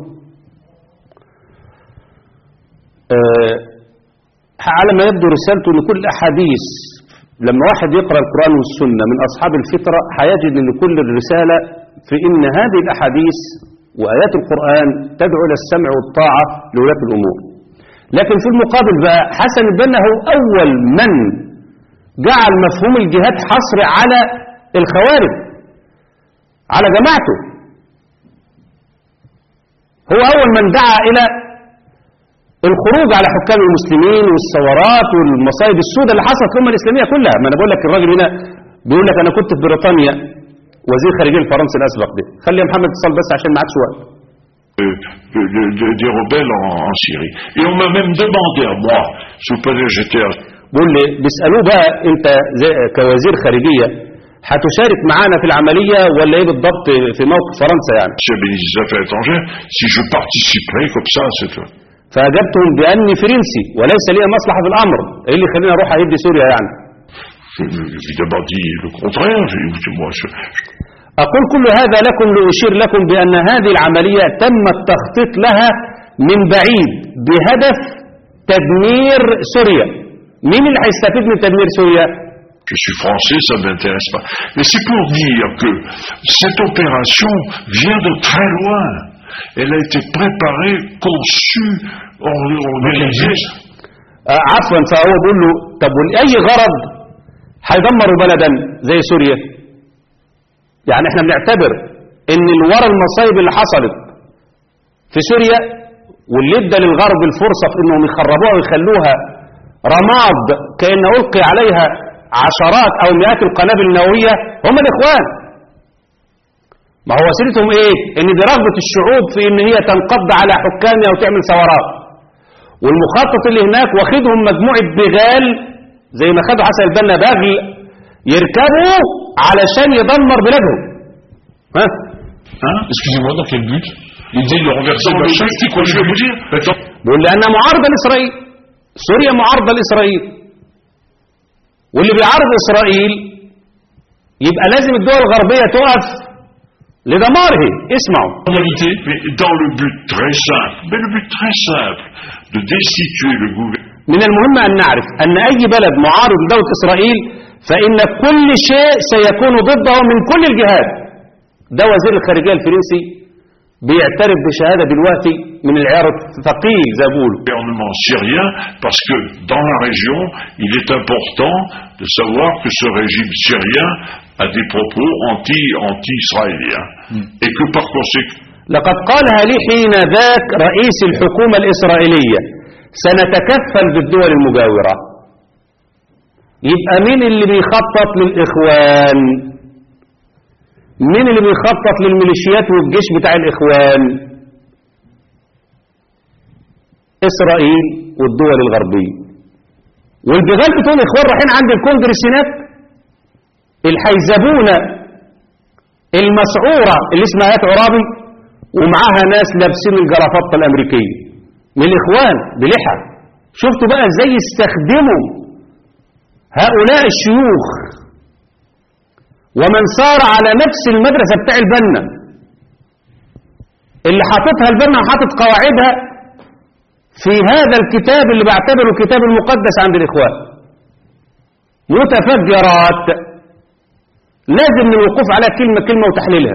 آه على ما يبدو رسالته ان كل الاحاديث لما واحد يقرا القران والسنه من اصحاب الفطره هيجد ان كل الرساله في ان هذه الاحاديث وايات القران تدعو الى السمع والطاعه لولاة الامور. لكن في المقابل بقى حسن البنا هو اول من جعل مفهوم الجهاد حصري على الخوارج على جماعته. هو اول من دعا الى الخروج على حكام المسلمين والثورات والمصايب السوداء اللي حصلت في الامه الاسلاميه كلها ما انا بقول لك الراجل هنا بيقول لك انا كنت في بريطانيا وزير خارجيه الفرنسي الاسبق ده خلي يا محمد اتصل بس عشان ما عادش وقت de- de- de- des rebelles en, en Syrie. Et on m'a même demandé à moi, sous prétexte j'étais à بيقول لي بيسالوه بقى انت زي كوزير خارجيه هتشارك معانا في العمليه ولا ايه بالضبط في موقف فرنسا يعني chef ministre des Affaires étrangères, si je participerais comme ça à cette... فاجبتهم باني فرنسي وليس لي مصلحه في الامر ايه اللي يخليني اروح اهد سوريا يعني Je lui ai évidemment dit le contraire. J'ai dit, écoutez, moi, je, أقول كل هذا لكم لأشير لكم بأن هذه العملية تم التخطيط لها من بعيد بهدف تدمير سوريا مين اللي هيستفيد من تدمير سوريا je suis français, ça ne m'intéresse pas. Mais c'est pour dire que cette opération vient de très loin. Elle a été préparée, conçue, or- organisée. آه عفوا فهو بيقول له طب ولأي غرض هيدمروا بلدا زي سوريا يعني احنا بنعتبر ان اللي ورا المصايب اللي حصلت في سوريا واللي ادى للغرب الفرصة في انهم يخربوها ويخلوها رماد كأن ألقي عليها عشرات أو مئات القنابل النووية هم الإخوان ما هو وسيلتهم ايه ان دي رغبة الشعوب في ان هي تنقض على حكامها وتعمل ثورات والمخطط اللي هناك واخدهم مجموعة بغال زي ما خدوا حسن البنا بغل يركبوا علشان يدمر بلادهم ها Hein Excusez-moi, dans quel but L'idée de renverser Dans le Bachar, but, c'est quoi je vais vous dire Attends, بيقول لأنها معارضة لإسرائيل سوريا معارضة لإسرائيل واللي بيعارض إسرائيل يبقى لازم الدول الغربية تقف لدماره اسمعوا en réalité, mais dans le but très simple, mais le but très simple de destituer le gouvernement من المهم أن نعرف أن أي بلد معارض لدولة إسرائيل فإن كل شيء سيكون ضده من كل الجهات ده وزير الخارجية الفرنسي بيعترف بشهادة دلوقتي من العيار الثقيل زي ما بيقولوا gouvernement syrien parce que dans la région, il est important de savoir que ce régime syrien a des propos anti, anti-israéliens. Et que par conséquent, لقد قالها لي حين ذاك رئيس الحكومة الإسرائيلية سنتكفل بالدول المجاورة يبقى مين اللي بيخطط للإخوان مين اللي بيخطط للميليشيات والجيش بتاع الإخوان إسرائيل والدول الغربية والبغال بتوع الإخوان رايحين عند الكونجرس هناك الحيزبونة المسعورة اللي اسمها آيات عرابي ومعاها ناس لابسين الجرافطة الأمريكية من الإخوان بلحى شفتوا بقى ازاي يستخدموا هؤلاء الشيوخ ومن سار على نفس المدرسة بتاع البنا اللي حاططها البنا وحاطط قواعدها في هذا الكتاب اللي بعتبره الكتاب المقدس عند الإخوان متفجرات لازم الوقوف على كلمة كلمة وتحليلها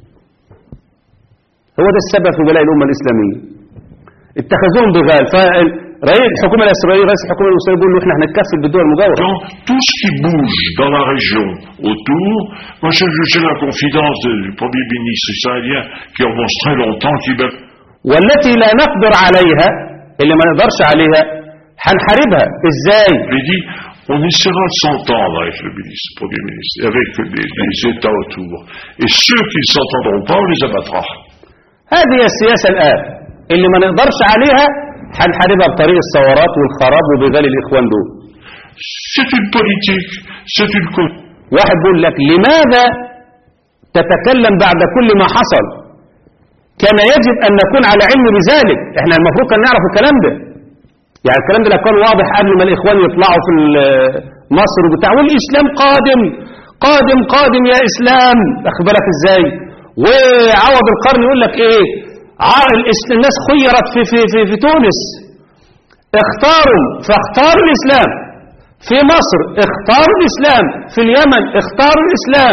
هو ده السبب في بلاء الأمة الإسلامية اتخذوهم بغال فرئيس الحكومة الإسرائيلية رئيس الحكومة الإسرائيلية بيقول له احنا هنتكفل بالدول المجاورة dans tout ce qui bouge dans la région autour, moi j'ai j'ai la confidence du Premier ministre israélien qui avance très longtemps, qui va والتي لا نقدر عليها اللي ما نقدرش عليها هنحاربها ازاي lui dit on essaiera de s'entendre avec le ministre, le Premier ministre, et avec les, les États autour. Et ceux qui ne s'entendront pas, on les abattra. هذه هي السياسة الآن اللي ما نقدرش عليها هنحاربها بطريق الثورات والخراب وبغال الإخوان دول C'est une politique, c'est une co- واحد بيقول لك لماذا تتكلم بعد كل ما حصل كان يجب أن نكون على علم بذلك احنا المفروض كان نعرف الكلام ده يعني الكلام ده لو كان واضح قبل ما الإخوان يطلعوا في ال- مصر وبتاع والإسلام قادم قادم قادم يا إسلام أخد بالك إزاي وعوض القرن يقول لك إيه ع- الإس- الناس خيرت في, في, في, في تونس اختاروا فاختاروا الإسلام في مصر اختاروا الإسلام في اليمن اختاروا الإسلام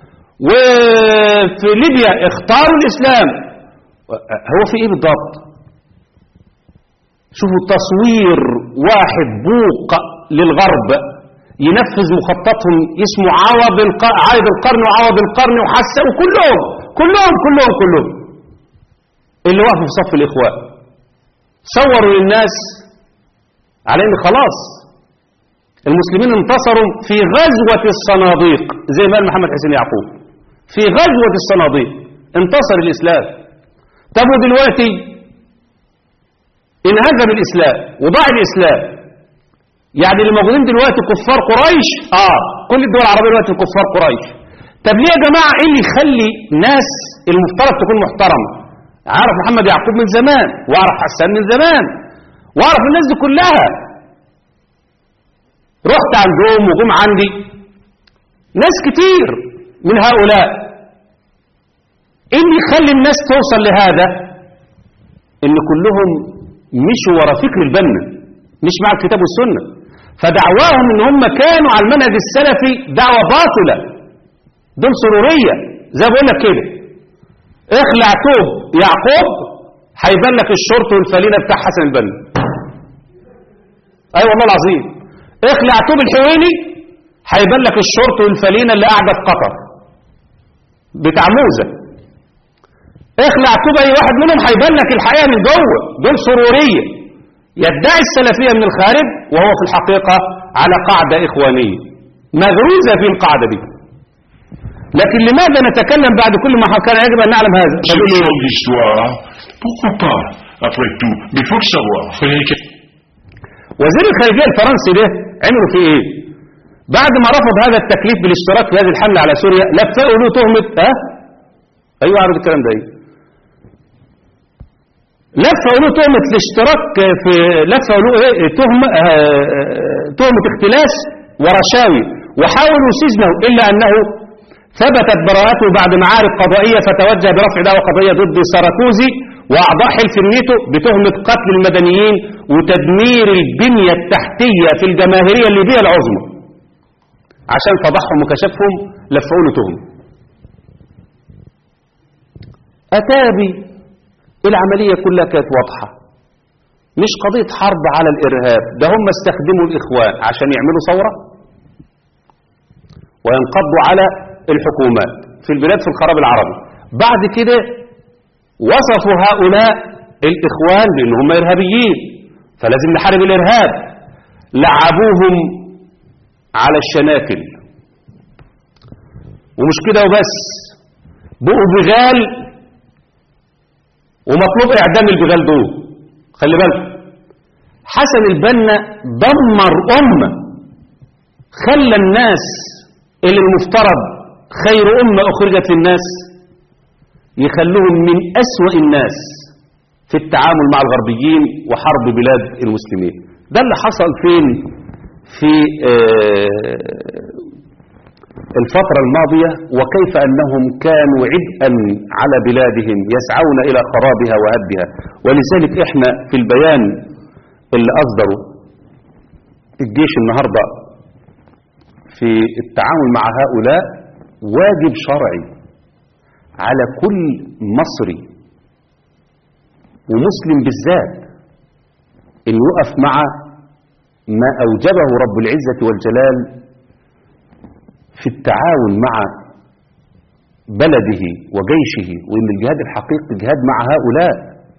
وفي ليبيا اختاروا الإسلام هو في ايه بالضبط شوفوا تصوير واحد بوق للغرب ينفذ مخططهم اسمه عوض الق- عايد القرن وعوض القرن وحسن وكلهم كلهم كلهم كلهم اللي وقفوا في صف الإخوان صوروا للناس على ان خلاص المسلمين انتصروا في غزوة الصناديق زي ما قال محمد حسين يعقوب في غزوة الصناديق انتصر الإسلام طب ودلوقتي انهزم الإسلام وضاع الإسلام يعني اللي موجودين دلوقتي كفار قريش اه كل الدول العربية دلوقتي كفار قريش طب ليه يا جماعة ايه اللي يخلي ناس المفترض تكون محترمة عارف محمد يعقوب من زمان واعرف حسان من زمان واعرف الناس دي كلها رحت عندهم وجم عندي ناس كتير من هؤلاء ايه اللي يخلي الناس توصل لهذا ان كلهم مشوا ورا فكر البنا مش مع الكتاب والسنة فدعواهم ان هم كانوا على المنهج السلفي دعوة باطلة دول سرورية زي ما بقول لك كده اخلع توب يعقوب هيبان لك الشرط والفلينة بتاع حسن البنا اي والله العظيم اخلع توب الحويني هيبان لك الشرط والفلينة اللي قاعدة في قطر بتاع موزة اخلع توب اي واحد منهم هيبان لك الحقيقة من جوه دول سرورية يدعي السلفية من الخارج وهو في الحقيقة على قاعدة إخوانية مغروزة في القاعدة دي لكن لماذا نتكلم بعد كل ما كان يجب أن نعلم هذا C'est une longue histoire. Pourquoi pas, après tout Mais il faut le savoir. Frédéric وزير الخارجية الفرنسي ده عملوا فيه ايه بعد ما رفض هذا التكليف بالاشتراك في هذه الحملة على سوريا لفقوا له تهمة ها ايوه عارف الكلام ده ايه لفقوا له تهمة الاشتراك في لفقوا له ايه تهمة آه، آه، تهمة اختلاس ورشاوي وحاولوا سجنه الا انه ثبتت براءته بعد معارك قضائية فتوجه برفع دعوى قضائية ضد ساراكوزي وأعضاء حلف النيتو بتهمة قتل المدنيين وتدمير البنية التحتية في الجماهيرية الليبية العظمى عشان فضحهم وكشفهم لفقوا له تهمة أتابي العملية كلها كانت واضحة مش قضية حرب على الإرهاب ده هم استخدموا الإخوان عشان يعملوا ثورة وينقضوا على الحكومات في البلاد في الخراب العربي بعد كده وصفوا هؤلاء الإخوان بأنهم إرهابيين فلازم نحارب الإرهاب لعبوهم على الشناكل ومش كده وبس بقوا بغال ومطلوب إعدام البغال دول خلي بالك حسن البنا دمر أمة خلى الناس اللي المفترض خير أمة أخرجت للناس يخلوهم من أسوأ الناس في التعامل مع الغربيين وحرب بلاد المسلمين ده اللي حصل فين في آه، الفترة الماضية وكيف أنهم كانوا عبئا على بلادهم يسعون إلى خرابها وهدها ولذلك إحنا في البيان اللي أصدره الجيش النهاردة في التعامل مع هؤلاء واجب شرعي على كل مصري ومسلم بالذات أن يقف مع ما أوجبه رب العزة والجلال في التعاون مع بلده وجيشه وإن الجهاد الحقيقي جهاد مع هؤلاء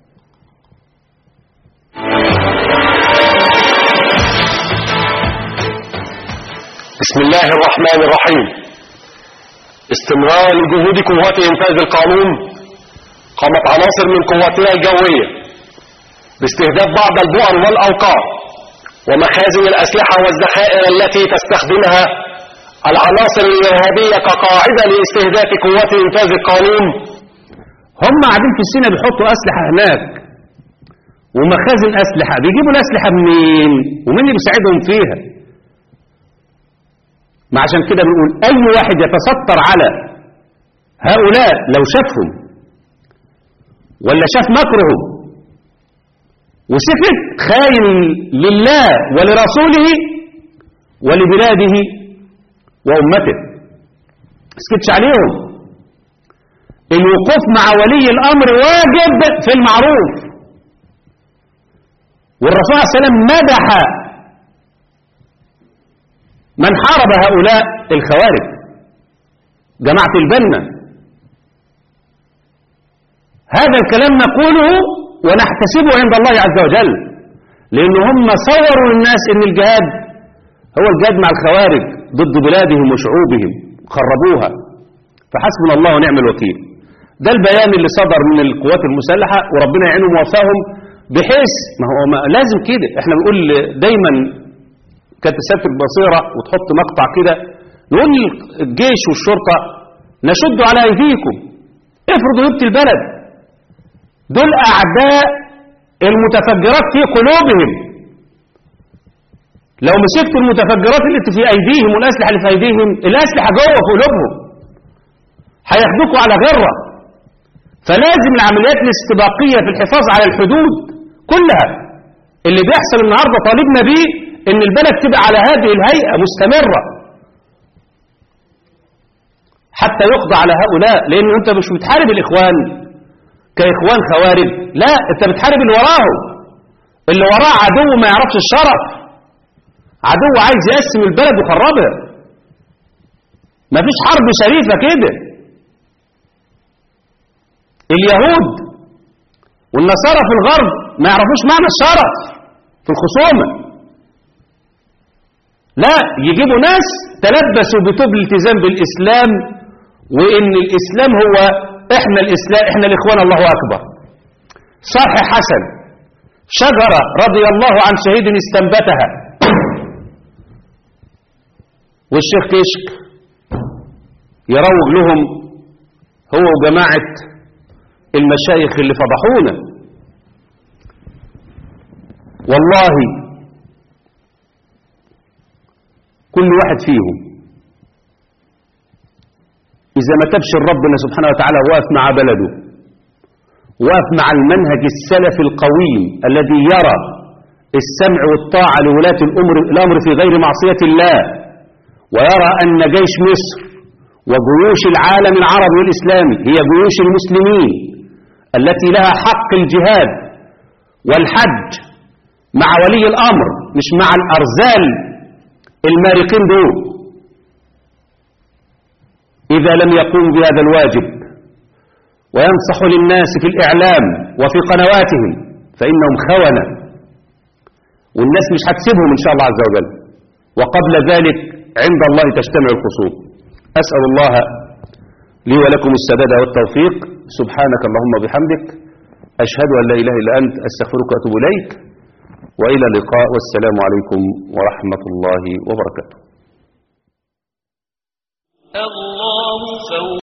بسم الله الرحمن الرحيم استمرار لجهود قوات إنفاذ القانون قامت عناصر من قواتنا الجوية باستهداف بعض البؤر والأوقار ومخازن الأسلحة والذخائر التي تستخدمها العناصر الإرهابية كقاعدة لاستهداف قوات إنفاذ القانون هم قاعدين في السينا بيحطوا أسلحة هناك ومخازن أسلحة بيجيبوا الأسلحة منين ومين اللي بيساعدهم فيها ما عشان كده بنقول أي واحد يتستر على هؤلاء لو شافهم ولا شاف مكرهم وسكت خاين لله ولرسوله ولبلاده وأمته اسكتش عليهم الوقوف مع ولي الأمر واجب في المعروف والرسول عليه السلام مدح من حارب هؤلاء الخوارج جماعة البنة هذا الكلام نقوله ونحتسبه عند الله عز وجل لأن هم صوروا للناس أن الجهاد هو الجهاد مع الخوارج ضد بلادهم وشعوبهم خربوها فحسبنا الله ونعم الوكيل ده البيان اللي صدر من القوات المسلحة وربنا يعينهم ووفاهم بحيث ما هو ما لازم كده احنا بنقول دايما كانت تسافر البصيرة وتحط مقطع كده نقول الجيش والشرطة نشد على أيديكم افرضوا يبت البلد دول أعداء المتفجرات في قلوبهم لو مسكت المتفجرات اللي في أيديهم والأسلحة اللي في أيديهم الأسلحة جوه في قلوبهم هياخدوكوا على غرة فلازم العمليات الاستباقية في الحفاظ على الحدود كلها اللي بيحصل النهاردة طالبنا بيه ان البلد تبقى على هذه الهيئة مستمرة حتى يقضى على هؤلاء لان انت مش بتحارب الاخوان كاخوان خوارج لا انت بتحارب اللي وراهم اللي وراه عدو ما يعرفش الشرف عدو عايز يقسم البلد ويخربها مفيش حرب شريفة كده اليهود والنصارى في الغرب ما يعرفوش معنى الشرف في الخصومة لا يجيبوا ناس تلبسوا بطوب الالتزام بالإسلام وإن الإسلام هو إحنا الإسلام إحنا الإخوان الله أكبر صح حسن شجرة رضي الله عن شهيد استنبتها والشيخ كشك يروج لهم هو وجماعة المشايخ اللي فضحونا والله كل واحد فيهم إذا ما تبشر ربنا سبحانه وتعالى واقف مع بلده واقف مع المنهج السلفي القويم الذي يرى السمع والطاعة لولاة الأمر, الأمر في غير معصية الله ويرى أن جيش مصر وجيوش العالم العربي والإسلامي هي جيوش المسلمين التي لها حق الجهاد والحج مع ولي الأمر مش مع الأرذال المارقين دول إذا لم يقوم بهذا الواجب وينصح للناس في الإعلام وفي قنواتهم فإنهم خونة والناس مش هتسيبهم إن شاء الله عز وجل وقبل ذلك عند الله تجتمع الخصوم أسأل الله لي ولكم السداد والتوفيق سبحانك اللهم وبحمدك أشهد أن لا إله إلا أنت أستغفرك وأتوب إليك وإلى اللقاء والسلام عليكم ورحمة الله وبركاته الله فوق